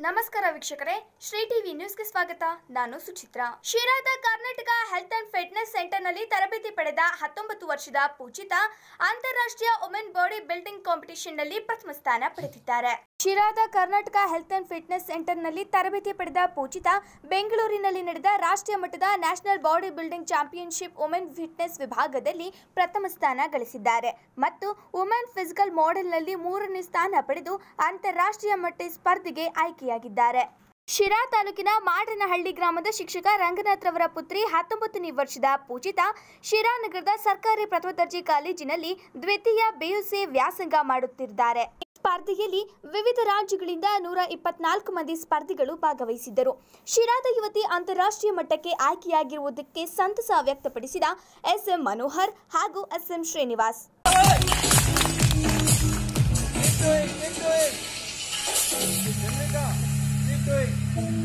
ನಮಸ್ಕಾರ ವೀಕ್ಷಕರೇ ಶ್ರೀ ಟಿವಿ ನ್ಯೂಸ್ಗೆ ಸ್ವಾಗತ ನಾನು ಸುಚಿತ್ರಾ ಶಿರಾದ ಕರ್ನಾಟಕ ಹೆಲ್ತ್ ಅಂಡ್ ಫಿಟ್ನೆಸ್ ಸೆಂಟರ್ನಲ್ಲಿ ತರಬೇತಿ ಪಡೆದ ಹತ್ತೊಂಬತ್ತು ವರ್ಷದ ಪೂಜಿತ ಅಂತಾರಾಷ್ಟ್ರೀಯ ವುಮೆನ್ ಬಾಡಿ ಬಿಲ್ಡಿಂಗ್ ಕಾಂಪಿಟಿಷನ್ನಲ್ಲಿ ಪ್ರಥಮ ಸ್ಥಾನ ಪಡೆದಿದ್ದಾರೆ ಶಿರಾದ ಕರ್ನಾಟಕ ಹೆಲ್ತ್ ಅಂಡ್ ಫಿಟ್ನೆಸ್ ಸೆಂಟರ್ನಲ್ಲಿ ತರಬೇತಿ ಪಡೆದ ಪೂಜಿತ ಬೆಂಗಳೂರಿನಲ್ಲಿ ನಡೆದ ರಾಷ್ಟ್ರೀಯ ಮಟ್ಟದ national body building championship women fitness ವಿಭಾಗದಲ್ಲಿ ಪ್ರಥಮ ಸ್ಥಾನ ಗಳಿಸಿದ್ದಾರೆ ಮತ್ತು ವುಮೆನ್ ಫಿಸಿಕಲ್ ಮಾಡೆಲ್ನಲ್ಲಿ ಮೂರನೇ ಸ್ಥಾನ ಪಡೆದು ಅಂತಾರಾಷ್ಟ್ರೀಯ ಮಟ್ಟ ಸ್ಪರ್ಧೆಗೆ ಆಯ್ಕೆಯಾಗಿದ್ದಾರೆ ಶಿರಾ ತಾಲೂಕಿನ ಮಾಡನಹಳ್ಳಿ ಗ್ರಾಮದ ಶಿಕ್ಷಕ ರಂಗನಾಥ್ ರವರ ಪುತ್ರಿ ಹತ್ತೊಂಬತ್ತನೇ ವರ್ಷದ ಪೂಜಿತಾ ಶಿರಾ ನಗರದ ಸರ್ಕಾರಿ ಪ್ರಥಮ ದರ್ಜೆ ಕಾಲೇಜಿನಲ್ಲಿ ದ್ವಿತೀಯ ಬಿಯುಸಿ ವ್ಯಾಸಂಗ ಮಾಡುತ್ತಿದ್ದಾರೆ ಸ್ಪರ್ಧೆಯಲ್ಲಿ ವಿವಿಧ ರಾಜ್ಯಗಳಿಂದ ನೂರ ಇಪ್ಪತ್ನಾಲ್ಕು ಮಂದಿ ಸ್ಪರ್ಧಿಗಳು ಭಾಗವಹಿಸಿದ್ದರು ಶಿರಾದ ಯುವತಿ ಅಂತಾರಾಷ್ಟ್ರೀಯ ಮಟ್ಟಕ್ಕೆ ಆಯ್ಕೆಯಾಗಿರುವುದಕ್ಕೆ ಸಂತಸ ವ್ಯಕ್ತಪಡಿಸಿದ ಎಸ್ಎಂ ಮನೋಹರ್ ಹಾಗೂ SM Srinivas Keep doing, keep doing. Chandrika, keep doing.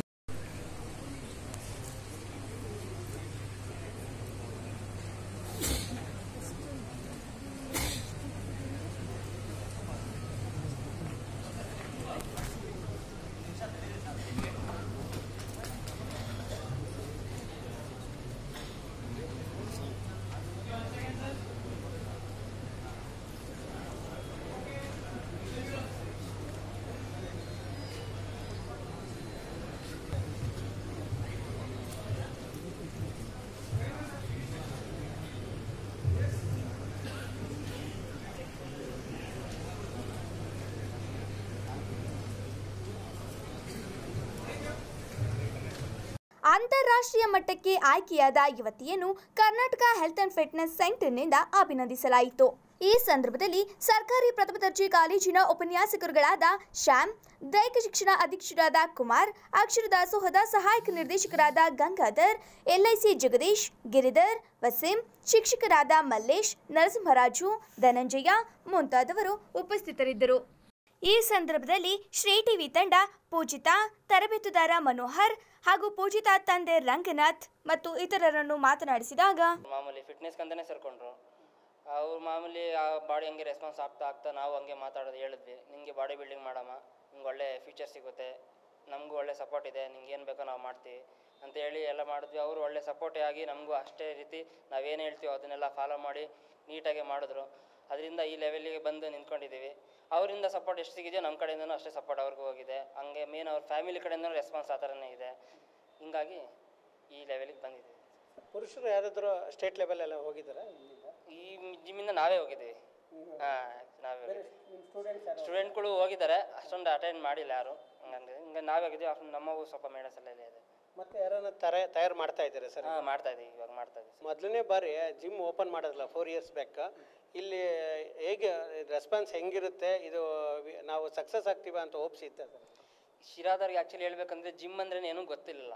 ಅಂತಾರಾಷ್ಟ್ರೀಯ ಮಟ್ಟಕ್ಕೆ ಆಯ್ಕೆಯಾದ ಯುವತಿಯನ್ನು ಕರ್ನಾಟಕ ಹೆಲ್ತ್ ಅಂಡ್ ಫಿಟ್ನೆಸ್ ಸೆಂಟರ್ನಿಂದ ಅಭಿನಂದಿಸಲಾಯಿತು ಈ ಸಂದರ್ಭದಲ್ಲಿ ಸರ್ಕಾರಿ ಪ್ರಥಮ ದರ್ಜೆ ಕಾಲೇಜಿನ ಉಪನ್ಯಾಸಕರುಗಳಾದ ಶ್ಯಾಮ್ ದೈಹಿಕ ಶಿಕ್ಷಣ ಅಧೀಕ್ಷರಾದ ಕುಮಾರ್ ಅಕ್ಷರ ದಾಸೋಹದ ಸಹಾಯಕ ನಿರ್ದೇಶಕರಾದ ಗಂಗಾಧರ್ ಎಲ್ಐಸಿ ಜಗದೀಶ್ ಗಿರಿಧರ್ ವಸೀಂ ಶಿಕ್ಷಕರಾದ ಮಲ್ಲೇಶ್ ನರಸಿಂಹರಾಜು ಧನಂಜಯ ಮುಂತಾದವರು ಉಪಸ್ಥಿತರಿದ್ದರು ಈ ಸಂದರ್ಭದಲ್ಲಿ ಶ್ರೀ ಟಿವಿ ತಂಡ ಪೂಜಿತಾ ತರಬೇತುದಾರ ಮನೋಹರ್ ಹಾಗೂ ಪೂಜಿತಾ ತಂದೆ ರಂಗನಾಥ್ ಮತ್ತು ಇತರರನ್ನು ಮಾತನಾಡಿಸಿದಾಗ ಮಾಮೂಲಿ ಫಿಟ್ನೆಸ್ಗೆ ಅಂತಲೇ ಸೇರಿಕೊಂಡ್ರು ಅವ್ರು ಮಾಮೂಲಿ ಆ ಬಾಡಿ ಹಂಗೆ ರೆಸ್ಪಾನ್ಸ್ ಆಗ್ತಾ ಆಗ್ತಾ ನಾವು ಹಂಗೆ ಮಾತಾಡೋದು ಹೇಳಿದ್ವಿ ನಿಮಗೆ ಬಾಡಿ ಬಿಲ್ಡಿಂಗ್ ಮಾಡಮ್ಮ ನಿಂಗೆ ಒಳ್ಳೆ ಫ್ಯೂಚರ್ ಸಿಗುತ್ತೆ ನಮಗೂ ಒಳ್ಳೆ ಸಪೋರ್ಟ್ ಇದೆ ನಿಂಗೆ ಏನು ಬೇಕೋ ನಾವು ಮಾಡ್ತೀವಿ ಅಂತ ಹೇಳಿ ಎಲ್ಲ ಮಾಡಿದ್ವಿ ಅವರು ಒಳ್ಳೆ ಸಪೋರ್ಟೇ ಆಗಿ ನಮಗೂ ಅಷ್ಟೇ ರೀತಿ ನಾವೇನು ಹೇಳ್ತೀವೋ ಅದನ್ನೆಲ್ಲ ಫಾಲೋ ಮಾಡಿ ನೀಟಾಗಿ ಮಾಡಿದ್ರು ಅದರಿಂದ ಈ ಲೆವೆಲಿಗೆ ಬಂದು ನಿಂತ್ಕೊಂಡಿದ್ದೀವಿ ಅವರಿಂದ ಸಪೋರ್ಟ್ ಎಷ್ಟು ಸಿಗಿದೆಯೋ ನಮ್ಮ ಕಡೆಯಿಂದನೂ ಅಷ್ಟೇ ಸಪೋರ್ಟ್ ಅವ್ರಿಗೂ ಹೋಗಿದೆ ಹಂಗೆ ಮೇನ್ ಅವ್ರ ಫ್ಯಾಮಿಲಿ ಕಡೆಯಿಂದನೂ ರೆಸ್ಪಾನ್ಸ್ ಆ ಥರನೇ ಇದೆ ಹಿಂಗಾಗಿ ಈ ಲೆವೆಲಿಗೆ ಬಂದಿದ್ದೀವಿ ಪುರುಷರು ಯಾರಾದರೂ ಸ್ಟೇಟ್ ಲೆವೆಲ್ ಎಲ್ಲ ಹೋಗಿದ್ದಾರಾ ಇಲ್ಲಿಂದ ಈ ಜಿಮ್ಮಿಂದ ನಾವೇ ಹೋಗಿದ್ದೀವಿ ಹಾಂ ನಾವೇ ಹೋಗಿದ್ದೀವಿ ನಿಮ್ಮ ಸ್ಟೂಡೆಂಟ್ಸ್ ಯಾರು ಸ್ಟೂಡೆಂಟ್ಗಳು ಹೋಗಿದ್ದಾರೆ ಅಷ್ಟೊಂದು ಅಟೆಂಡ್ ಮಾಡಿಲ್ಲ ಯಾರು ಹಂಗಂದ್ರೆ ಹಿಂಗೆ ನಾವೇ ಹೋಗಿದ್ದೀವಿ ಅಷ್ಟೊಂದು ನಮ್ಮವು ಸ್ವಲ್ಪ ಮೇಡಸ್ ಎಲ್ಲ ಇದೆ ಮತ್ತೆ ಯಾರನ್ನ ತರ ತಯಾರು ಮಾಡ್ತಾ ಇದ್ದಾರೆ ಸರ್ ಹಾಂ ಮಾಡ್ತಾ ಇದ್ದೀವಿ ಇವಾಗ ಮಾಡ್ತಾ ಇದ್ದೀವಿ ಮೊದಲನೇ ಬಾರಿ ಜಿಮ್ ಓಪನ್ ಮಾಡೋದಿಲ್ಲ ಫೋರ್ ಇಯರ್ಸ್ ಬ್ಯಾಕ್ ಇಲ್ಲಿ ಹೇಗೆ ರೆಸ್ಪಾನ್ಸ್ ಹೆಂಗಿರುತ್ತೆ ಇದು ವಿ- ನಾವು ಸಕ್ಸಸ್ ಆಗ್ತೀವ ಅಂತ ಹೋಪ್ಸ್ ಇತ್ತೆ ಸರ್ ಶಿರಾದವ್ರಿಗೆ ಆ್ಯಕ್ಚುಲಿ ಹೇಳ್ಬೇಕಂದ್ರೆ ಜಿಮ್ ಅಂದ್ರೆ ಏನೂ ಗೊತ್ತಿರಲಿಲ್ಲ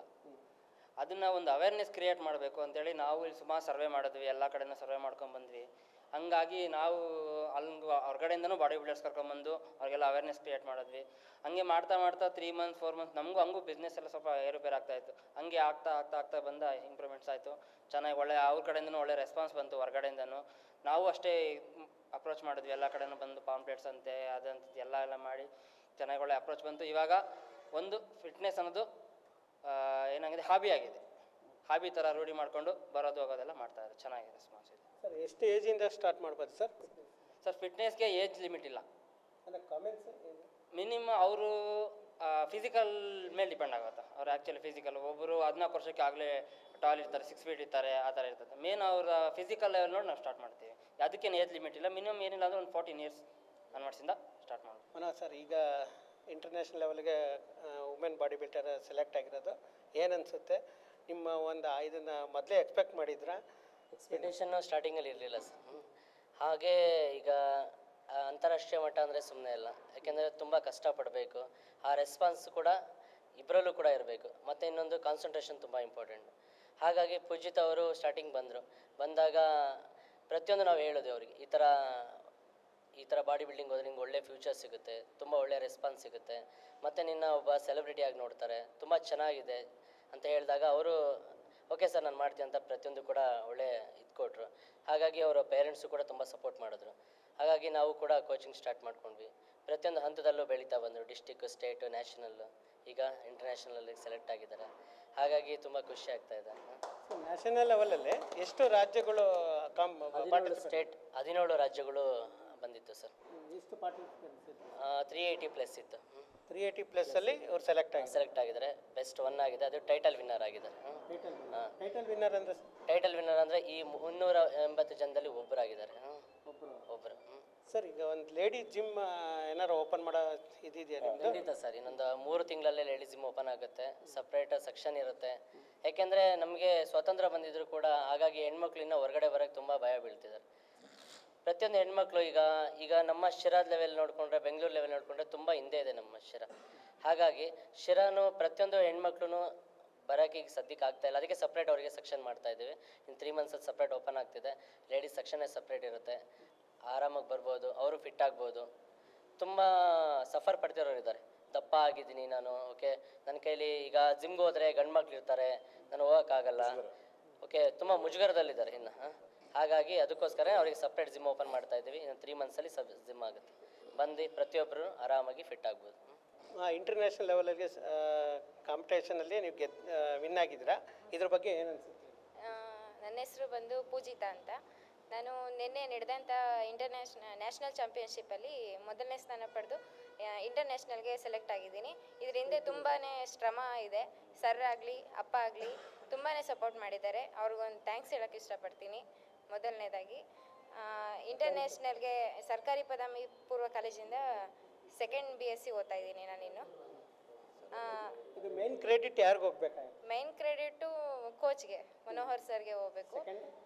ಅದನ್ನ ಒಂದು ಅವೇರ್ನೆಸ್ ಕ್ರಿಯೇಟ್ ಮಾಡಬೇಕು ಅಂತೇಳಿ ನಾವು ಇಲ್ಲಿ ಸುಮಾರು ಸರ್ವೆ ಮಾಡಿದ್ವಿ ಎಲ್ಲ ಕಡೆನೂ ಸರ್ವೆ ಮಾಡ್ಕೊಂಡು ಬಂದ್ವಿ ಹಂಗಾಗಿ ನಾವು ಅಲ್ಲಿ ಹೊರಗಡೆಯಿಂದನೂ ಬಾಡಿ ಬಿಲ್ಡರ್ಸ್ ಕರ್ಕೊಂಬಂದು ಅವ್ರಿಗೆಲ್ಲ ಅವೇರ್ನೆಸ್ ಕ್ರಿಯೇಟ್ ಮಾಡಿದ್ವಿ ಹಂಗೆ ಮಾಡ್ತಾ ಮಾಡ್ತಾ ತ್ರೀ ಮಂತ್ಸ್ ಫೋರ್ ಮಂತ್ಸ್ ನಮಗೂ ಹಂಗೂ ಬಿಸ್ನೆಸ್ ಎಲ್ಲ ಸ್ವಲ್ಪ ಏರುಪೇರು ಆಗ್ತಾ ಇತ್ತು ಹಂಗೆ ಆಗ್ತಾ ಆಗ್ತಾ ಆಗ್ತಾ ಬಂದ ಇಂಪ್ರೂವ್ಮೆಂಟ್ಸ್ ಆಯಿತು ಚೆನ್ನಾಗಿ ಒಳ್ಳೆ ಅವ್ರ ಕಡೆಯಿಂದನೂ ಒಳ್ಳೆ ರೆಸ್ಪಾನ್ಸ್ ಬಂತು ಹೊರಗಡೆಯಿಂದನೂ ನಾವು ಅಷ್ಟೇ ಅಪ್ರೋಚ್ ಮಾಡಿದ್ವಿ ಎಲ್ಲ ಕಡೆನೂ ಬಂದು ಪಾಂಪ್ಲೆಟ್ಸ್ ಅಂತೆ ಅದಂತ ಎಲ್ಲ ಎಲ್ಲ ಮಾಡಿ ಚೆನ್ನಾಗಿ ಒಳ್ಳೆ ಅಪ್ರೋಚ್ ಬಂತು ಇವಾಗ ಒಂದು ಫಿಟ್ನೆಸ್ ಅನ್ನೋದು ಆ, ಏನಾಗಿದೆ ಹಾಬಿ ಆಗಿದೆ ಹಾಬಿ ಥರ ರೂಢಿ ಮಾಡಿಕೊಂಡು ಬರೋದು ಹೋಗೋದೆಲ್ಲ ಮಾಡ್ತಾ ಇದ್ದಾರೆ ಚೆನ್ನಾಗಿ ರೆಸ್ಪಾನ್ಸ್ ಇದೆ ಸರ್ ಎಷ್ಟು ಏಜಿಂದ ಸ್ಟಾರ್ಟ್ ಮಾಡ್ಬೋದು ಸರ್ ಸರ್ ಫಿಟ್ನೆಸ್ಗೆ ಏಜ್ ಲಿಮಿಟ್ ಇಲ್ಲ ಅಂದರೆ ಕಾಮೆಂಟ್ಸ್ ಮಿನಿಮಮ್ ಅವರು ಫಿಸಿಕಲ್ ಮೇಲೆ ಡಿಪೆಂಡ್ ಆಗುತ್ತೆ ಅವ್ರು ಆ್ಯಕ್ಚುಲಿ ಫಿಸಿಕಲ್ ಒಬ್ಬರು ಹದಿನಾಲ್ಕು ವರ್ಷಕ್ಕೆ ಆಗಲೇ ಟಾಲ್ ಇರ್ತಾರೆ ಸಿಕ್ಸ್ ಫೀಟ್ ಇರ್ತಾರೆ ಆ ಥರ ಇರ್ತದೆ ಮೇನ್ ಅವರ ಫಿಸಿಕಲ್ ಲೆವೆಲ್ ನೋಡಿ ನಾವು ಸ್ಟಾರ್ಟ್ ಮಾಡ್ತೀವಿ ಅದಕ್ಕೇನು ಏಜ್ ಲಿಮಿಟ್ ಇಲ್ಲ ಮಿನಿಮಮ್ ಏನಿಲ್ಲ ಅಂದ್ರೆ ಒಂದು ಫೋರ್ಟೀನ್ ಇಯರ್ಸ್ ಅನ್ವರ್ಸಿಂದ ಸ್ಟಾರ್ಟ್ ಮಾಡೋದು ಮನೋಜ್ ಸರ್ ಈಗ ಇಂಟರ್ನ್ಯಾಷನಲ್ ಲೆವೆಲ್ಗೆ ವುಮೆನ್ ಬಾಡಿ ಬಿಲ್ಡರ್ ಸೆಲೆಕ್ಟ್ ಆಗಿರೋದು ಏನನ್ಸುತ್ತೆ ನಿಮ್ಮ ಒಂದು ಇದನ್ನು ಮೊದಲೇ ಎಕ್ಸ್ಪೆಕ್ಟ್ ಮಾಡಿದ್ರಾ ಎಕ್ಸ್ಪೆಕ್ಟೇಷನ್ನು ಸ್ಟಾರ್ಟಿಂಗಲ್ಲಿ ಇರಲಿಲ್ಲ ಸರ್ ಹಾಗೆ ಈಗ ಆ, ಅಂತಾರಾಷ್ಟ್ರೀಯ ಮಟ್ಟ ಅಂದರೆ ಸುಮ್ಮನೆ ಅಲ್ಲ ಯಾಕೆಂದರೆ ತುಂಬ ಕಷ್ಟಪಡಬೇಕು ಆ ರೆಸ್ಪಾನ್ಸ್ ಕೂಡ ಇಬ್ಬರಲ್ಲೂ ಕೂಡ ಇರಬೇಕು ಮತ್ತು ಇನ್ನೊಂದು ಕಾನ್ಸಂಟ್ರೇಷನ್ ತುಂಬ ಇಂಪಾರ್ಟೆಂಟ್ ಹಾಗಾಗಿ ಪೂಜಿತ್ ಅವರು ಸ್ಟಾರ್ಟಿಂಗ್ ಬಂದರು ಬಂದಾಗ ಪ್ರತಿಯೊಂದು ನಾವು ಹೇಳಿದ್ವಿ ಅವ್ರಿಗೆ ಈ ಥರ ಈ ಥರ ಬಾಡಿ ಬಿಲ್ಡಿಂಗ್ ಹೋದ್ರೆ ನಿಂಗೆ ಒಳ್ಳೆ ಫ್ಯೂಚರ್ ಸಿಗುತ್ತೆ ತುಂಬ ಒಳ್ಳೆ ರೆಸ್ಪಾನ್ಸ್ ಸಿಗುತ್ತೆ ಮತ್ತು ನಿನ್ನ ಒಬ್ಬ ಸೆಲೆಬ್ರಿಟಿಯಾಗಿ ನೋಡ್ತಾರೆ ತುಂಬ ಚೆನ್ನಾಗಿದೆ ಅಂತ ಹೇಳಿದಾಗ ಅವರು ಓಕೆ ಸರ್ ನಾನು ಮಾಡ್ತೀನಿ ಅಂತ ಪ್ರತಿಯೊಂದು ಕೂಡ ಒಳ್ಳೆ ಇದು ಕೊಟ್ಟರು ಹಾಗಾಗಿ ಅವರ ಪೇರೆಂಟ್ಸು ಕೂಡ ತುಂಬ ಸಪೋರ್ಟ್ ಮಾಡಿದ್ರು ಹಾಗಾಗಿ ನಾವು ಕೂಡ ಕೋಚಿಂಗ್ ಸ್ಟಾರ್ಟ್ ಮಾಡ್ಕೊಂಡ್ವಿ ಪ್ರತಿಯೊಂದು ಹಂತದಲ್ಲೂ ಬೆಳೀತಾ ಬಂದರು ಡಿಸ್ಟಿಕ್ ಸ್ಟೇಟು ನ್ಯಾಷನಲ್ಲು ಈಗ ಇಂಟರ್ನ್ಯಾಷನಲಲ್ಲಿ ಸೆಲೆಕ್ಟ್ ಆಗಿದ್ದಾರೆ ಹಾಗಾಗಿ ತುಂಬ ಖುಷಿ ಆಗ್ತಾ ಇದೆ ನ್ಯಾಷನಲ್ ಲೆವೆಲಲ್ಲಿ ಎಷ್ಟು ರಾಜ್ಯಗಳು ಕಾಮ್ ಹದಿನೇಳು ಸ್ಟೇಟ್ ಹದಿನೇಳು ರಾಜ್ಯಗಳು ಬಂದಿತ್ತು ಸರ್ ಎಷ್ಟು ಪಾರ್ಟಿಸಿಪೆಂಟ್ಸ್ ತ್ರೀ ಏಯ್ಟಿ ಪ್ಲಸ್ ಇತ್ತು ತ್ರೀ ಏಯ್ಟಿ ಪ್ಲಸ್ಸಲ್ಲಿ ಅವ್ರು ಸೆಲೆಕ್ಟ್ ಆಗಿದೆ ಸೆಲೆಕ್ಟ್ ಆಗಿದ್ದಾರೆ ಬೆಸ್ಟ್ ಒನ್ ಆಗಿದೆ ಅದು ಟೈಟಲ್ ವಿನ್ನರ್ ಆಗಿದ್ದಾರೆ ಟೈಟಲ್ ಟೈಟಲ್ ವಿನ್ನರ್ ಅಂದರೆ ಟೈಟಲ್ ವಿನ್ನರ್ ಅಂದರೆ ಈ ಮುನ್ನೂರ ಎಂಬತ್ತು ಜನದಲ್ಲಿ ಒಬ್ಬರಾಗಿದ್ದಾರೆ ಒಬ್ಬರು ಒಬ್ಬರು ಸರ್ ಈಗ ಒಂದು ಲೇಡಿ ಜಿಮ್ ಏನಾರು ಓಪನ್ ಮಾಡೋ ಇದಿದೆಯಾ ನಿಮ್ಮದು ಖಂಡಿತ ಸರ್ ಇನ್ನೊಂದು ಮೂರು ತಿಂಗಳಲ್ಲೇ ಲೇಡೀಸ್ ಜಿಮ್ ಓಪನ್ ಆಗುತ್ತೆ ಸಪ್ರೇಟ್ ಸೆಕ್ಷನ್ ಇರುತ್ತೆ ಯಾಕೆಂದರೆ ನಮಗೆ ಸ್ವಾತಂತ್ರ್ಯ ಬಂದಿದ್ರು ಕೂಡ ಹಾಗಾಗಿ ಹೆಣ್ಮಕ್ಳು ಇನ್ನೂ ಹೊರಗಡೆ ಬರೋಕ್ಕೆ ತುಂಬ ಭಯ ಬೀಳ್ತಿದ್ದಾರೆ ಪ್ರತಿಯೊಂದು ಹೆಣ್ಮಕ್ಳು ಈಗ ಈಗ ನಮ್ಮ ಶಿರಾದ ಲೆವೆಲ್ ನೋಡಿಕೊಂಡ್ರೆ ಬೆಂಗಳೂರು ಲೆವೆಲ್ ನೋಡಿಕೊಂಡ್ರೆ ತುಂಬ ಹಿಂದೆ ಇದೆ ನಮ್ಮ ಶಿರಾ ಹಾಗಾಗಿ ಶಿರಾನು ಪ್ರತಿಯೊಂದು ಹೆಣ್ಮಕ್ಳು ಬರೋಕ್ಕೆ ಈಗ ಸದ್ಯಕ್ಕೆ ಆಗ್ತಾ ಇಲ್ಲ ಅದಕ್ಕೆ ಸಪ್ರೇಟ್ ಅವರಿಗೆ ಸೆಕ್ಷನ್ ಮಾಡ್ತಾ ಇದ್ದೀವಿ ಇನ್ನು ತ್ರೀ ಮಂತ್ಸಲ್ಲಿ ಸಪ್ರೇಟ್ ಓಪನ್ ಆಗ್ತಿದೆ ಲೇಡೀಸ್ ಸೆಕ್ಷನ್ನೇ ಸಪ್ರೇಟ್ ಇರುತ್ತೆ ಆರಾಮಾಗಿ ಬರ್ಬೋದು ಅವರು ಫಿಟ್ ಆಗ್ಬೋದು ತುಂಬ ಸಫರ್ ಪಡ್ತಿರೋರು ಇದ್ದಾರೆ ದಪ್ಪ ಆಗಿದ್ದೀನಿ ನಾನು ಓಕೆ ನನ್ನ ಕೈಲಿ ಈಗ ಜಿಮ್ಗೆ ಹೋದರೆ ಗಂಡು ಮಕ್ಳು ಇರ್ತಾರೆ ನಾನು ಹೋಗೋಕ್ಕಾಗಲ್ಲ ಓಕೆ ತುಂಬ ಮುಜುಗರದಲ್ಲಿದ್ದಾರೆ ಇನ್ನು ಹಾಂ ಹಾಗಾಗಿ ಅದಕ್ಕೋಸ್ಕರ ಅವರಿಗೆ ಸಪ್ರೇಟ್ ಜಿಮ್ ಓಪನ್ ಮಾಡ್ತಾ ಇದ್ದೀವಿ ಇನ್ನು ತ್ರೀ ಮಂತ್ಸಲ್ಲಿ ಸಬ್ ಜಿಮ್ ಆಗುತ್ತೆ ಬಂದು ಪ್ರತಿಯೊಬ್ಬರು ಆರಾಮಾಗಿ ಫಿಟ್ ಆಗ್ಬೋದು ಇಂಟರ್ನ್ಯಾಷನಲ್ ಲೆವೆಲಲ್ಲಿ ಕಾಂಪಿಟೇಷನಲ್ಲಿ ನೀವು ಗೆದ್ ವಿನ್ ಆಗಿದ್ದೀರಾ ಇದ್ರ ಬಗ್ಗೆ ಏನು ಅನ್ಸುತ್ತೆ ಆ, ನನ್ನ ಹೆಸರು ಬಂದು ಪೂಜಿತಾ ಅಂತ ನಾನು ನಿನ್ನೆ ನಡೆದಂಥ ಇಂಟರ್ನ್ಯಾಷನಲ್ ನ್ಯಾಷನಲ್ ಚಾಂಪಿಯನ್ಶಿಪ್ಪಲ್ಲಿ ಮೊದಲನೇ ಸ್ಥಾನ ಪಡೆದು ಇಂಟರ್ನ್ಯಾಷನಲ್ಗೆ ಸೆಲೆಕ್ಟ್ ಆಗಿದ್ದೀನಿ ಇದ್ರ ಹಿಂದೆ ತುಂಬಾ ಶ್ರಮ ಇದೆ ಸರ್ ಆಗಲಿ ಅಪ್ಪ ಆಗಲಿ ತುಂಬಾ ಸಪೋರ್ಟ್ ಮಾಡಿದ್ದಾರೆ ಅವ್ರಿಗೊಂದು ಥ್ಯಾಂಕ್ಸ್ ಹೇಳೋಕ್ಕೆ ಇಷ್ಟಪಡ್ತೀನಿ ಮೊದಲನೇದಾಗಿ ಇಂಟರ್ನ್ಯಾಷನಲ್ಗೆ ಸರ್ಕಾರಿ ಪದವಿ ಪೂರ್ವ ಕಾಲೇಜಿಂದ ಸೆಕೆಂಡ್ ಬಿ ಎಸ್ ಸಿ ಓದ್ತಾ ಇದ್ದೀನಿ ನಾನಿನ್ನು ಆ, ಇದು ಮೇನ್ ಕ್ರೆಡಿಟ್ ಯಾರಿಗೆ ಹೋಗ್ಬೇಕಾಗಿತ್ತು ಮೈನ್ ಕ್ರೆಡಿಟು ಕೋಚ್ಗೆ ಮನೋಹರ್ ಸರ್ಗೆ ಹೋಗ್ಬೇಕು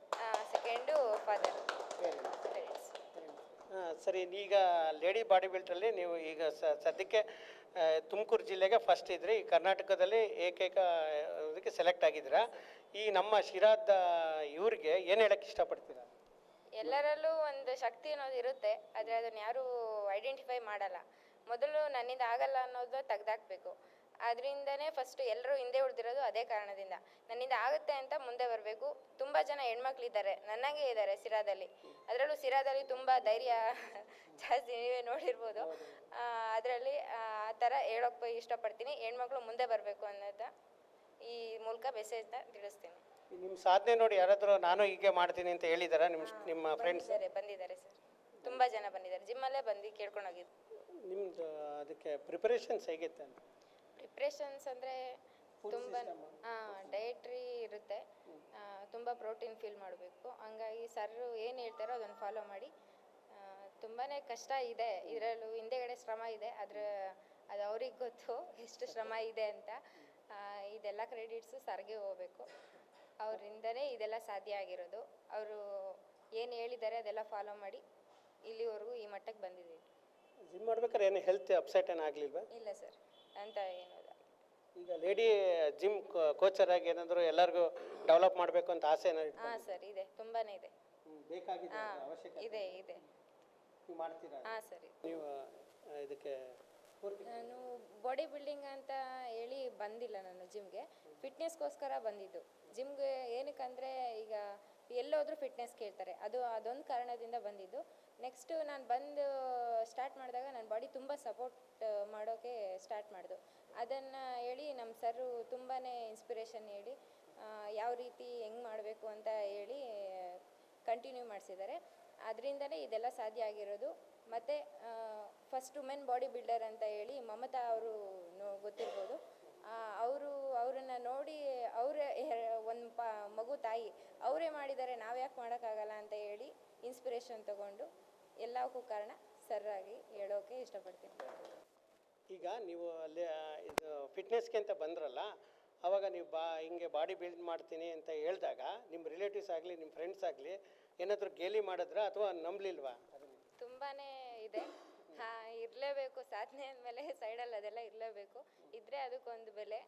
ಸೆಕೆಂಡು ಫಾದರ್ ಕ್ರೆಡಿಟ್ಸ್ ಆ, ಸರಿ ಈಗ ಲೇಡಿ ಬಾಡಿ ಬಿಲ್ಟ್ರಲ್ಲಿ ನೀವು ಈಗ ಸ ಸದ್ಯಕ್ಕೆ ತುಮಕೂರು ಜಿಲ್ಲೆಗೆ ಫಸ್ಟ್ ಇದ್ರಿ ಈ ಕರ್ನಾಟಕದಲ್ಲಿ ಏಕೈಕ ಇದಕ್ಕೆ ಸೆಲೆಕ್ಟ್ ಆಗಿದ್ದೀರಾ ಈ ನಮ್ಮ ಶಿರಾದ ಇವ್ರಿಗೆ ಏನು ಹೇಳಕ್ಕೆ ಇಷ್ಟಪಡ್ತೀರಾ ಎಲ್ಲರಲ್ಲೂ ಒಂದು ಶಕ್ತಿ ಅನ್ನೋದು ಇರುತ್ತೆ ಆದರೆ ಅದನ್ನು ಯಾರೂ ಐಡೆಂಟಿಫೈ ಮಾಡಲ್ಲ ಮೊದಲು ನನ್ನಿಂದ ಆಗಲ್ಲ ಅನ್ನೋದು ತೆಗ್ದಾಕ್ಬೇಕು ಅದರಿಂದನೇ ಫಸ್ಟ್ ಎಲ್ಲರೂ ಹಿಂದೆ ಉಳಿದಿರೋದು ಅದೇ ಕಾರಣದಿಂದ ನನ್ನಿಂದ ಆಗುತ್ತೆ ಅಂತ ಮುಂದೆ ಬರಬೇಕು ತುಂಬ ಜನ ಹೆಣ್ಮಕ್ಳಿದ್ದಾರೆ ನನ್ನಂಗೆ ಇದ್ದಾರೆ ಸಿರಾದಲ್ಲಿ ಅದರಲ್ಲೂ ಸಿರಾದಲ್ಲಿ ತುಂಬ ಧೈರ್ಯ ಜಾಸ್ತಿ ನೀವೇ ನೋಡಿರ್ಬೋದು ಅದರಲ್ಲಿ ಆ ಥರ ಹೇಳೋಕ್ಕೆ ಇಷ್ಟಪಡ್ತೀನಿ ಹೆಣ್ಮಕ್ಳು ಮುಂದೆ ಬರಬೇಕು ಅನ್ನೋದ ಈ ಮೂಲಕ ಮೆಸೇಜ್ನ ತಿಳಿಸ್ತೀನಿ ನಿಮ್ಮ ಸಾಧನೆ ನೋಡಿ ಯಾರಾದರೂ ನಾನು ಹೀಗೆ ಮಾಡ್ತೀನಿ ಅಂತ ಹೇಳಿದಾರ ನಿಮ್ಮ ನಿಮ್ಮ ಫ್ರೆಂಡ್ಸ್ ಬಂದಿದ್ದಾರೆ ಬಂದಿದ್ದಾರೆ ಸರ್ ತುಂಬ ಜನ ಬಂದಿದ್ದಾರೆ ಜಿಮ್ಮಲ್ಲೇ ಬಂದು ಕೇಳ್ಕೊಂಡು ಹೋಗಿದ್ದು ನಿಮ್ಮದು ಅದಕ್ಕೆ ಪ್ರಿಪರೇಷನ್ಸ್ ಹೇಗಿತ್ತು ಅಂತ ಪ್ರಿಪ್ರೇಷನ್ಸ್ ಅಂದರೆ ತುಂಬ ಹಾಂ ಡಯಟ್ರಿ ಇರುತ್ತೆ ತುಂಬ ಪ್ರೋಟೀನ್ ಫೀಲ್ ಮಾಡಬೇಕು ಹಂಗಾಗಿ ಸರ್ ಏನು ಹೇಳ್ತಾರೋ ಅದನ್ನು ಫಾಲೋ ಮಾಡಿ ತುಂಬಾ ಕಷ್ಟ ಇದೆ ಇದರಲ್ಲೂ ಹಿಂದೆಗಡೆ ಶ್ರಮ ಇದೆ ಆದರೆ ಅದು ಅವ್ರಿಗೆ ಗೊತ್ತು ಎಷ್ಟು ಶ್ರಮ ಇದೆ ಅಂತ ಆ, ಇದೆಲ್ಲ ಕ್ರೆಡಿಟ್ಸು ಸರ್ಗೆ ಹೋಗಬೇಕು ಅವರಿಂದನೇ ಇದೆಲ್ಲ ಸಾಧ್ಯ ಆಗಿರೋದು ಅವರು ಏನು ಹೇಳಿದ್ದಾರೆ ಅದೆಲ್ಲ ಫಾಲೋ ಮಾಡಿ ಇಲ್ಲಿವರೆಗೂ ಈ ಮಟ್ಟಕ್ಕೆ ಬಂದಿದ್ದೀವಿ ಜಿಮ್ ಮಾಡ್ಬೇಕಾದ್ರೆ ಏನು ಹೆಲ್ತ್ ಅಪ್ಸೆಟ್ ಏನು ಆಗಲಿಲ್ವಾ ಇಲ್ಲ ಸರ್ ಅಂತ ಏನೂ ಇಲ್ಲ. ಈಗ ಲೇಡಿ ಜಿಮ್ ಕೋಚರ್ ಆಗಿ ಏನಾದರೂ ಎಲ್ಲರಿಗೂ ಡೆವಲಪ್ ಮಾಡಬೇಕು ಅಂತ ಆಸೆ ಏನಾದ್ರು ಹಾಂ ಸರ್ ಇದೆ ತುಂಬಾ ಇದೆ ಬೇಕಾಗಿದೆ ಹಾಂ ಅವಶ್ಯಕತೆ ಇದೆ ಇದೆ ನೀವು ಮಾಡ್ತೀರಾ ಹಾಂ ಸರಿ ನೀವು ಆ, ಇದಕ್ಕೆ ಪೂರ್ತಿ ನಾನು ಬಾಡಿ ಬಿಲ್ಡಿಂಗ್ ಅಂತ ಹೇಳಿ ಬಂದಿಲ್ಲ ನಾನು ಜಿಮ್ಗೆ ಫಿಟ್ನೆಸ್ಗೋಸ್ಕರ ಬಂದಿದ್ದು ಜಿಮ್ಗೆ ಏನಕ್ಕಂದರೆ ಈಗ ಎಲ್ಲೋದ್ರೂ ಫಿಟ್ನೆಸ್ ಕೇಳ್ತಾರೆ ಅದು ಅದೊಂದು ಕಾರಣದಿಂದ ಬಂದಿದ್ದು ನೆಕ್ಸ್ಟು ನಾನು ಬಂದು ಸ್ಟಾರ್ಟ್ ಮಾಡಿದಾಗ ನನ್ನ ಬಾಡಿ ತುಂಬ ಸಪೋರ್ಟ್ ಮಾಡೋಕ್ಕೆ ಸ್ಟಾರ್ಟ್ ಮಾಡಿದು ಅದನ್ನು ಹೇಳಿ ನಮ್ಮ ಸರು ತುಂಬಾ ಇನ್ಸ್ಪಿರೇಷನ್ ಹೇಳಿ ಆ, ಯಾವ ರೀತಿ ಹೆಂಗೆ ಮಾಡಬೇಕು ಅಂತ ಹೇಳಿ ಕಂಟಿನ್ಯೂ ಮಾಡಿಸಿದ್ದಾರೆ ಅದರಿಂದನೇ ಇದೆಲ್ಲ ಸಾಧ್ಯ ಆಗಿರೋದು ಮತ್ತು ಫಸ್ಟ್ ವುಮೆನ್ ಬಾಡಿ ಬಿಲ್ಡರ್ ಅಂತ ಹೇಳಿ ಮಮತಾ ಅವರು ನೋ ಗೊತ್ತಿರ್ಬೋದು ಅವರು ಅವರನ್ನ ನೋಡಿ ಅವರೇ ಒಂದು ಪ ಮಗು ತಾಯಿ ಅವರೇ ಮಾಡಿದ್ದಾರೆ ನಾವು ಯಾಕೆ ಮಾಡೋಕ್ಕಾಗಲ್ಲ ಅಂತ ಹೇಳಿ ಇನ್ಸ್ಪಿರೇಷನ್ ತಗೊಂಡು ಎಲ್ಲಕ್ಕೂ ಕಾರಣ ಸರ್ರಾಗಿ ಹೇಳೋಕೆ ಇಷ್ಟಪಡ್ತೀನಿ ಈಗ ನೀವು ಅಲ್ಲಿ ಆ, ಇದು ಫಿಟ್ನೆಸ್ಗೆ ಅಂತ ಬಂದ್ರಲ್ಲ ಅವಾಗ ನೀವು ಬಾ ಹಿಂಗೆ ಬಾಡಿ ಬಿಲ್ಡ್ ಮಾಡ್ತೀನಿ ಅಂತ ಹೇಳಿದಾಗ ನಿಮ್ಮ ರಿಲೇಟಿವ್ಸ್ ಆಗಲಿ ನಿಮ್ಮ ಫ್ರೆಂಡ್ಸ್ ಆಗಲಿ ಏನಾದರೂ ಗೇಲಿ ಮಾಡಿದ್ರಾ ಅಥವಾ ನಂಬಲಿಲ್ವಾ ಅದನ್ನು ತುಂಬಾ ಇದೆ ಹಾಂ ಇರಲೇಬೇಕು ಸಾಧನೆ ಅಂದಮೇಲೆ ಸೈಡಲ್ಲಿ ಅದೆಲ್ಲ ಇರಲೇಬೇಕು ಇದ್ದರೆ ಅದಕ್ಕೊಂದು ಬೆಲೆ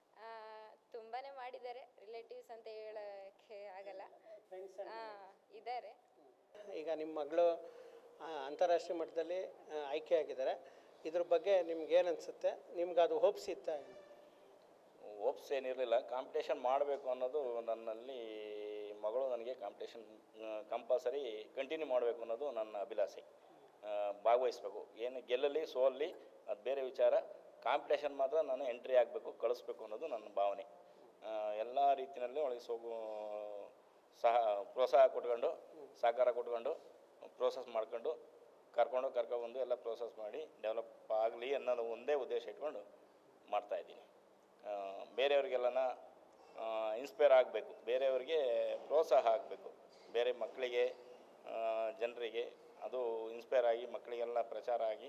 ತುಂಬಾ ಮಾಡಿದ್ದಾರೆ ರಿಲೇಟಿವ್ಸ್ ಅಂತ ಹೇಳೋಕ್ಕೆ ಆಗಲ್ಲ ಹಾಂ ಇದ್ದಾರೆ ಈಗ ನಿಮ್ಮ ಮಗಳು ಆ, ಅಂತಾರಾಷ್ಟ್ರೀಯ ಮಟ್ಟದಲ್ಲಿ ಆ, ಆಯ್ಕೆ ಆಗಿದ್ದಾರೆ ಇದ್ರ ಬಗ್ಗೆ ನಿಮ್ಗೆ ಏನು ಅನಿಸುತ್ತೆ ನಿಮ್ಗೆ ಅದು ಹೋಪ್ಸ್ ಇತ್ತ ಓಪ್ಸ್ ಏನಿರಲಿಲ್ಲ ಕಾಂಪಿಟೇಷನ್ ಮಾಡಬೇಕು ಅನ್ನೋದು ನನ್ನಲ್ಲಿ ಮಗಳು ನನಗೆ ಕಾಂಪಿಟೇಷನ್ ಕಂಪಲ್ಸರಿ ಕಂಟಿನ್ಯೂ ಮಾಡಬೇಕು ಅನ್ನೋದು ನನ್ನ ಅಭಿಲಾಷೆ ಆ, ಭಾಗವಹಿಸ್ಬೇಕು ಏನು ಗೆಲ್ಲಲಿ ಸೋಲ್ಲಿ ಅದು ಬೇರೆ ವಿಚಾರ ಕಾಂಪಿಟೇಷನ್ ಮಾತ್ರ ನಾನು ಎಂಟ್ರಿ ಆಗಬೇಕು ಕಳಿಸ್ಬೇಕು ಅನ್ನೋದು ನನ್ನ ಭಾವನೆ ಎಲ್ಲ ರೀತಿಯಲ್ಲಿ ಒಳಗೆ ಸೋಗು ಸಹ ಪ್ರೋತ್ಸಾಹ ಕೊಟ್ಕೊಂಡು ಸಹಕಾರ ಕೊಟ್ಕೊಂಡು ಪ್ರೋಸೆಸ್ ಮಾಡ್ಕೊಂಡು ಕರ್ಕೊಂಡು ಕರ್ಕೊಬಂದು ಎಲ್ಲ ಪ್ರೋಸೆಸ್ ಮಾಡಿ ಡೆವಲಪ್ ಆಗಲಿ ಅನ್ನೋದು ಒಂದೇ ಉದ್ದೇಶ ಇಟ್ಕೊಂಡು ಮಾಡ್ತಾಯಿದ್ದೀನಿ ಬೇರೆಯವ್ರಿಗೆಲ್ಲನ ಇನ್ಸ್ಪೈರ್ ಆಗಬೇಕು ಬೇರೆಯವ್ರಿಗೆ ಪ್ರೋತ್ಸಾಹ ಆಗಬೇಕು ಬೇರೆ ಮಕ್ಕಳಿಗೆ ಜನರಿಗೆ ಅದು ಇನ್ಸ್ಪೈರ್ ಆಗಿ ಮಕ್ಕಳಿಗೆಲ್ಲ ಪ್ರಚಾರ ಆಗಿ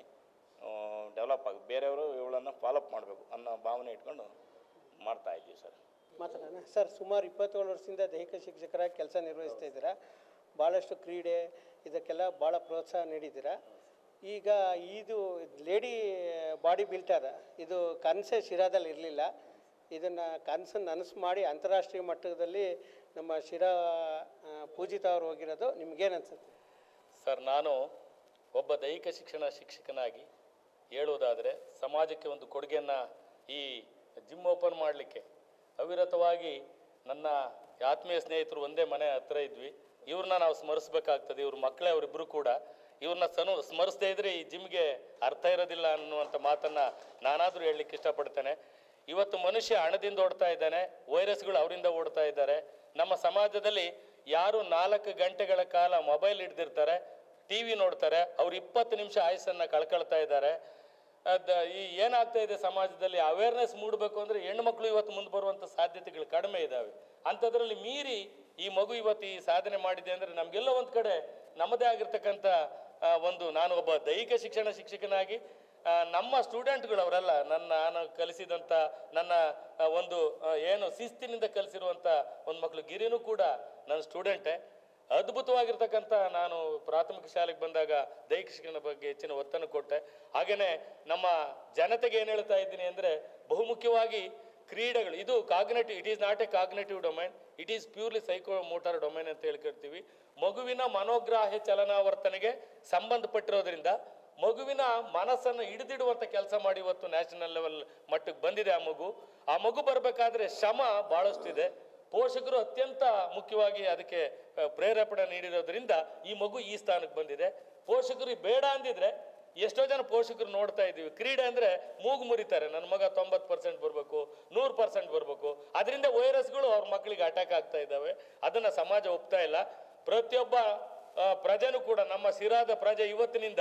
ಡೆವಲಪ್ ಆಗಿ ಬೇರೆಯವರು ಇವುಗಳನ್ನು ಫಾಲೋಅಪ್ ಮಾಡಬೇಕು ಅನ್ನೋ ಭಾವನೆ ಇಟ್ಕೊಂಡು ಮಾಡ್ತಾ ಇದ್ದೀವಿ ಸರ್ ಮಾತಾಡೋಣ ಸರ್ ಸುಮಾರು ಇಪ್ಪತ್ತೇಳು ವರ್ಷದಿಂದ ದೈಹಿಕ ಶಿಕ್ಷಕರಾಗಿ ಕೆಲಸ ನಿರ್ವಹಿಸ್ತಾ ಇದ್ದೀರಾ ಭಾಳಷ್ಟು ಕ್ರೀಡೆ ಇದಕ್ಕೆಲ್ಲ ಭಾಳ ಪ್ರೋತ್ಸಾಹ ನೀಡಿದ್ದೀರಾ ಈಗ ಇದು ಲೇಡಿ ಬಾಡಿ ಬಿಲ್ಟರ್ ಇದು ಕನಸೆ ಶಿರಾದಲ್ಲಿ ಇರಲಿಲ್ಲ ಇದನ್ನು ಕನಸನ್ನು ನನಸು ಮಾಡಿ ಅಂತಾರಾಷ್ಟ್ರೀಯ ಮಟ್ಟದಲ್ಲಿ ನಮ್ಮ ಶಿರಾ ಆ, ಪೂಜಿತ ಅವರು ಹೋಗಿರೋದು ನಿಮ್ಗೇನು ಅನ್ಸುತ್ತೆ ಸರ್ ನಾನು ಒಬ್ಬ ದೈಹಿಕ ಶಿಕ್ಷಣ ಶಿಕ್ಷಕನಾಗಿ ಹೇಳುವುದಾದರೆ ಸಮಾಜಕ್ಕೆ ಒಂದು ಕೊಡುಗೆಯನ್ನು ಈ ಜಿಮ್ ಓಪನ್ ಮಾಡಲಿಕ್ಕೆ ಅವಿರತವಾಗಿ ನನ್ನ ಆತ್ಮೀಯ ಸ್ನೇಹಿತರು ಒಂದೇ ಮನೆ ಹತ್ರ ಇದ್ವಿ ಇವ್ರನ್ನ ನಾವು ಸ್ಮರಿಸ್ಬೇಕಾಗ್ತದೆ ಇವ್ರ ಮಕ್ಕಳೇ ಅವರಿಬ್ಬರು ಕೂಡ ಇವ್ರನ್ನ ಸನು ಸ್ಮರಿಸದೇ ಇದ್ರೆ ಈ ಜಿಮ್ಗೆ ಅರ್ಥ ಇರೋದಿಲ್ಲ ಅನ್ನುವಂಥ ಮಾತನ್ನು ನಾನಾದರೂ ಹೇಳಲಿಕ್ಕೆ ಇಷ್ಟಪಡ್ತೇನೆ ಇವತ್ತು ಮನುಷ್ಯ ಹಣದಿಂದ ಓಡ್ತಾ ಇದ್ದಾನೆ ವೈರಸ್ಗಳು ಅವರಿಂದ ಓಡ್ತಾ ಇದ್ದಾರೆ ನಮ್ಮ ಸಮಾಜದಲ್ಲಿ ಯಾರು ನಾಲ್ಕು ಗಂಟೆಗಳ ಕಾಲ ಮೊಬೈಲ್ ಹಿಡ್ದಿರ್ತಾರೆ ಟಿ ವಿ ನೋಡ್ತಾರೆ ಅವ್ರು ಇಪ್ಪತ್ತು ನಿಮಿಷ ಆಯಸ್ಸನ್ನು ಕಳ್ಕೊಳ್ತಾ ಇದ್ದಾರೆ ಅದ ಈ ಏನಾಗ್ತಾ ಇದೆ ಸಮಾಜದಲ್ಲಿ ಅವೇರ್ನೆಸ್ ಮೂಡಬೇಕು ಅಂದರೆ ಹೆಣ್ಮಕ್ಳು ಇವತ್ತು ಮುಂದೆ ಬರುವಂಥ ಸಾಧ್ಯತೆಗಳು ಕಡಿಮೆ ಇದ್ದಾವೆ ಅಂಥದ್ರಲ್ಲಿ ಮೀರಿ ಈ ಮಗು ಇವತ್ತು ಈ ಸಾಧನೆ ಮಾಡಿದೆ ಅಂದರೆ ನಮಗೆಲ್ಲ ಒಂದು ಕಡೆ ನಮ್ಮದೇ ಆಗಿರ್ತಕ್ಕಂಥ ಆ, ಒಂದು ನಾನು ಒಬ್ಬ ದೈಹಿಕ ಶಿಕ್ಷಣ ಶಿಕ್ಷಕನಾಗಿ ಆ, ನಮ್ಮ ಸ್ಟೂಡೆಂಟ್ಗಳು ಅವರೆಲ್ಲ ನನ್ನ ನಾನು ಕಲಿಸಿದಂಥ ನನ್ನ ಆ, ಒಂದು ಆ, ಏನು ಶಿಸ್ತಿನಿಂದ ಕಲಿಸಿರುವಂಥ ಒಂದು ಮಕ್ಕಳು ಗಿರಿನೂ ಕೂಡ ನನ್ನ ಸ್ಟೂಡೆಂಟೇ ಅದ್ಭುತವಾಗಿರ್ತಕ್ಕಂಥ ನಾನು ಪ್ರಾಥಮಿಕ ಶಾಲೆಗೆ ಬಂದಾಗ ದೈಹಿಕ ಶಿಕ್ಷಣ ಬಗ್ಗೆ ಹೆಚ್ಚಿನ ಒತ್ತನ್ನು ಕೊಟ್ಟೆ ಹಾಗೆಯೇ ನಮ್ಮ ಜನತೆಗೆ ಏನು ಹೇಳ್ತಾ ಇದ್ದೀನಿ ಅಂದರೆ ಬಹುಮುಖ್ಯವಾಗಿ ಕ್ರೀಡೆಗಳು ಇದು cognitive it is not a cognitive domain it is purely psychomotor domain ಅಂತ ಹೇಳ್ಕೊಳ್ತೀವಿ ಮಗುವಿನ ಮನೋಗ್ರಾಹ್ಯ ಚಲನಾವರ್ತನೆಗೆ ಸಂಬಂಧಪಟ್ಟಿರೋದ್ರಿಂದ ಮಗುವಿನ ಮನಸ್ಸನ್ನು ಹಿಡಿದಿಡುವಂಥ ಕೆಲಸ ಮಾಡಿ ಇವತ್ತು ನ್ಯಾಷನಲ್ ಲೆವೆಲ್ ಮಟ್ಟಕ್ಕೆ ಬಂದಿದೆ ಆ ಮಗು ಆ ಮಗು ಬರಬೇಕಾದ್ರೆ ಶ್ರಮ ಭಾಳಷ್ಟಿದೆ ಪೋಷಕರು ಅತ್ಯಂತ ಮುಖ್ಯವಾಗಿ ಅದಕ್ಕೆ ಆ, ಪ್ರೇರೇಪಣೆ ನೀಡಿರೋದ್ರಿಂದ ಈ ಮಗು ಈ ಸ್ಥಾನಕ್ಕೆ ಬಂದಿದೆ ಪೋಷಕರು ಬೇಡ ಅಂದಿದ್ರೆ ಎಷ್ಟೋ ಜನ ಪೋಷಕರು ನೋಡ್ತಾ ಇದ್ದೀವಿ ಕ್ರೀಡೆ ಅಂದರೆ ಮೂಗು ಮುರಿತಾರೆ ನನ್ನ ಮಗ ತೊಂಬತ್ತು ಪರ್ಸೆಂಟ್ ಬರಬೇಕು ನೂರು ಪರ್ಸೆಂಟ್ ಬರಬೇಕು ಅದರಿಂದ ವೈರಸ್ಗಳು ಅವ್ರ ಮಕ್ಕಳಿಗೆ ಅಟ್ಯಾಕ್ ಆಗ್ತಾ ಇದ್ದಾವೆ ಅದನ್ನು ಸಮಾಜ ಒಪ್ತಾ ಇಲ್ಲ ಪ್ರತಿಯೊಬ್ಬ ಆ, ಪ್ರಜೆನೂ ಕೂಡ ನಮ್ಮ ಸಿರಾದ ಪ್ರಜೆ ಇವತ್ತಿನಿಂದ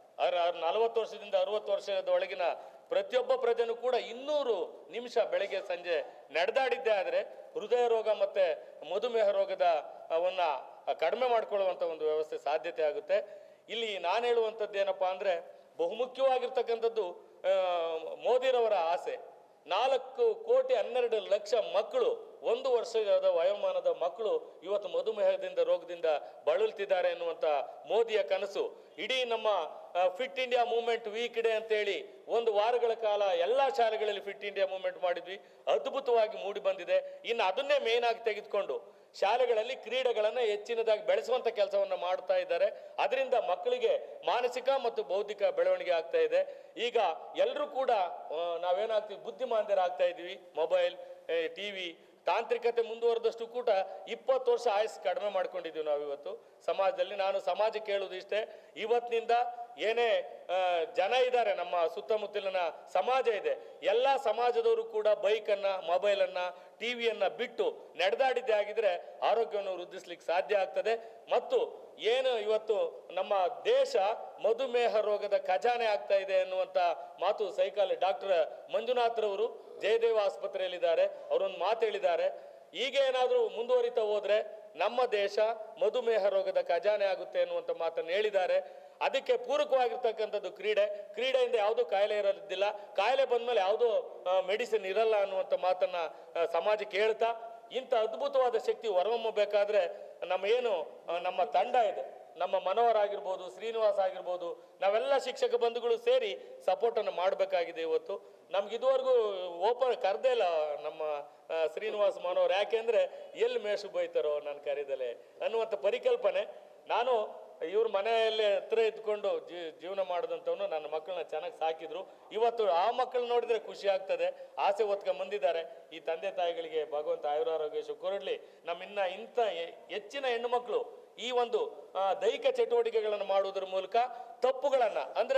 ನಲವತ್ತು ವರ್ಷದಿಂದ ಅರವತ್ತು ವರ್ಷದ ಒಳಗಿನ ಪ್ರತಿಯೊಬ್ಬ ಪ್ರಜೆನೂ ಕೂಡ ಇನ್ನೂರು ನಿಮಿಷ ಬೆಳಗ್ಗೆ ಸಂಜೆ ನಡೆದಾಡಿದ್ದೇ ಆದರೆ ಹೃದಯ ರೋಗ ಮತ್ತೆ ಮಧುಮೇಹ ರೋಗದ ಅವನ್ನ ಕಡಿಮೆ ಮಾಡ್ಕೊಳ್ಳುವಂಥ ಒಂದು ವ್ಯವಸ್ಥೆ ಸಾಧ್ಯತೆ ಆಗುತ್ತೆ ಇಲ್ಲಿ ನಾನು ಹೇಳುವಂಥದ್ದು ಏನಪ್ಪಾ ಅಂದರೆ ಬಹುಮುಖ್ಯವಾಗಿರ್ತಕ್ಕಂಥದ್ದು ಆ, ಮೋದಿರವರ ಆಸೆ ನಾಲ್ಕು ಕೋಟಿ ಹನ್ನೆರಡು ಲಕ್ಷ ಮಕ್ಕಳು ಒಂದು ವರ್ಷದ ವಯೋಮಾನದ ಮಕ್ಕಳು ಇವತ್ತು ಮಧುಮೇಹದಿಂದ ರೋಗದಿಂದ ಬಳಲ್ತಿದ್ದಾರೆ ಎನ್ನುವಂಥ ಮೋದಿಯ ಕನಸು ಇಡೀ ನಮ್ಮ fit India movement week day ಅಂತೇಳಿ ಒಂದು ವಾರಗಳ ಕಾಲ ಎಲ್ಲ ಶಾಲೆಗಳಲ್ಲಿ ಫಿಟ್ ಇಂಡಿಯಾ ಮೂವ್ಮೆಂಟ್ ಮಾಡಿದ್ವಿ ಅದ್ಭುತವಾಗಿ ಮೂಡಿ ಬಂದಿದೆ ಇನ್ನು ಅದನ್ನೇ ಮೇನ್ ಆಗಿ ತೆಗೆದುಕೊಂಡು ಶಾಲೆಗಳಲ್ಲಿ ಕ್ರೀಡೆಗಳನ್ನು ಹೆಚ್ಚಿನದಾಗಿ ಬೆಳೆಸುವಂತ ಕೆಲಸವನ್ನು ಮಾಡ್ತಾ ಇದ್ದಾರೆ ಅದರಿಂದ ಮಕ್ಕಳಿಗೆ ಮಾನಸಿಕ ಮತ್ತು ಬೌದ್ಧಿಕ ಬೆಳವಣಿಗೆ ಆಗ್ತಾ ಇದೆ ಈಗ ಎಲ್ಲರೂ ಕೂಡ ಆ, ನಾವೇನಾಗ್ತೀವಿ ಬುದ್ಧಿಮಾಂದ್ಯರಾಗ್ತಾ ಇದ್ದೀವಿ ಮೊಬೈಲ್ ಟಿವಿ ತಾಂತ್ರಿಕತೆ ಮುಂದುವರೆದಷ್ಟು ಕೂಡ ಇಪ್ಪತ್ತು ವರ್ಷ ಆಯಸ್ಸು ಕಡಿಮೆ ಮಾಡ್ಕೊಂಡಿದ್ದೀವಿ ನಾವು ಇವತ್ತು ಸಮಾಜದಲ್ಲಿ ನಾನು ಸಮಾಜಕ್ಕೆ ಹೇಳುವುದು ಇಷ್ಟೇ ಇವತ್ತಿನಿಂದ ಏನೇ ಆ, ಜನ ಇದ್ದಾರೆ ನಮ್ಮ ಸುತ್ತಮುತ್ತಲಿನ ಸಮಾಜ ಇದೆ ಎಲ್ಲ ಸಮಾಜದವರು ಕೂಡ ಬೈಕನ್ನು ಮೊಬೈಲನ್ನು ಟಿ ವಿಯನ್ನು ಬಿಟ್ಟು ನಡೆದಾಡಿದ್ದೇ ಆಗಿದ್ರೆ ಆರೋಗ್ಯವನ್ನು ವೃದ್ಧಿಸ್ಲಿಕ್ಕೆ ಸಾಧ್ಯ ಆಗ್ತದೆ ಮತ್ತು ಏನು ಇವತ್ತು ನಮ್ಮ ದೇಶ ಮಧುಮೇಹ ರೋಗದ ಖಜಾನೆ ಆಗ್ತಾ ಇದೆ ಎನ್ನುವಂಥ ಮಾತು ಸೈಕಾಲ ಡಾಕ್ಟರ್ ಮಂಜುನಾಥ್ರವರು ಜಯದೇವ ಆಸ್ಪತ್ರೆಯಲ್ಲಿದ್ದಾರೆ ಅವರೊಂದು ಮಾತು ಹೇಳಿದ್ದಾರೆ ಈಗ ಏನಾದರೂ ಮುಂದುವರಿತಾ ಹೋದ್ರೆ ನಮ್ಮ ದೇಶ ಮಧುಮೇಹ ರೋಗದ ಖಜಾನೆ ಆಗುತ್ತೆ ಅನ್ನುವಂಥ ಮಾತನ್ನು ಹೇಳಿದ್ದಾರೆ ಅದಕ್ಕೆ ಪೂರಕವಾಗಿರ್ತಕ್ಕಂಥದ್ದು ಕ್ರೀಡೆ ಕ್ರೀಡೆಯಿಂದ ಯಾವುದೂ ಕಾಯಿಲೆ ಇರೋದಿಲ್ಲ ಕಾಯಿಲೆ ಬಂದ್ಮೇಲೆ ಯಾವುದೋ ಮೆಡಿಸಿನ್ ಇರಲ್ಲ ಅನ್ನುವಂಥ ಮಾತನ್ನ ಆ, ಸಮಾಜಕ್ಕೆ ಹೇಳ್ತಾ ಇಂಥ ಅದ್ಭುತವಾದ ಶಕ್ತಿ ಹೊರಹೊಮ್ಮಬೇಕಾದ್ರೆ ನಮ್ಮ ಏನು ಆ, ನಮ್ಮ ತಂಡ ಇದೆ ನಮ್ಮ ಮನೋಹರ್ ಆಗಿರ್ಬೋದು ಶ್ರೀನಿವಾಸ್ ಆಗಿರ್ಬೋದು ನಾವೆಲ್ಲ ಶಿಕ್ಷಕ ಬಂಧುಗಳು ಸೇರಿ ಸಪೋರ್ಟನ್ನು ಮಾಡಬೇಕಾಗಿದೆ ಇವತ್ತು ನಮ್ಗೆ ಇದುವರೆಗೂ ಓಪನ್ ಕರೆದೇ ಇಲ್ಲ ನಮ್ಮ ಆ, ಶ್ರೀನಿವಾಸ್ ಮನೋಹರ್ ಯಾಕೆಂದ್ರೆ ಎಲ್ಲಿ ಮೇಷು ಬೈತಾರೋ ನಾನು ಕರೀದಲೆ ಅನ್ನುವಂಥ ಪರಿಕಲ್ಪನೆ ನಾನು ಇವ್ರ ಮನೆಯಲ್ಲೇ ಹತ್ರ ಇದ್ಕೊಂಡು ಜೀ ಜೀವನ ಮಾಡಿದಂಥವನು ನನ್ನ ಮಕ್ಕಳನ್ನ ಚೆನ್ನಾಗಿ ಸಾಕಿದ್ರು ಇವತ್ತು ಆ ಮಕ್ಕಳು ನೋಡಿದ್ರೆ ಖುಷಿ ಆಗ್ತದೆ ಆಸೆ ಹೊತ್ಕೊಂಡ್ ಬಂದಿದ್ದಾರೆ ಈ ತಂದೆ ತಾಯಿಗಳಿಗೆ ಭಗವಂತ ಆಯುರಾರೋಗ್ಯ ಕೊರಡ್ಲಿ ನಮ್ಮಿನ್ನ ಇಂಥ ಹೆ- ಹೆಚ್ಚಿನ ಹೆಣ್ಣು ಮಕ್ಕಳು ಈ ಒಂದು ಆ, ದೈಹಿಕ ಚಟುವಟಿಕೆಗಳನ್ನು ಮಾಡುವುದರ ಮೂಲಕ ತಪ್ಪುಗಳನ್ನ ಅಂದ್ರೆ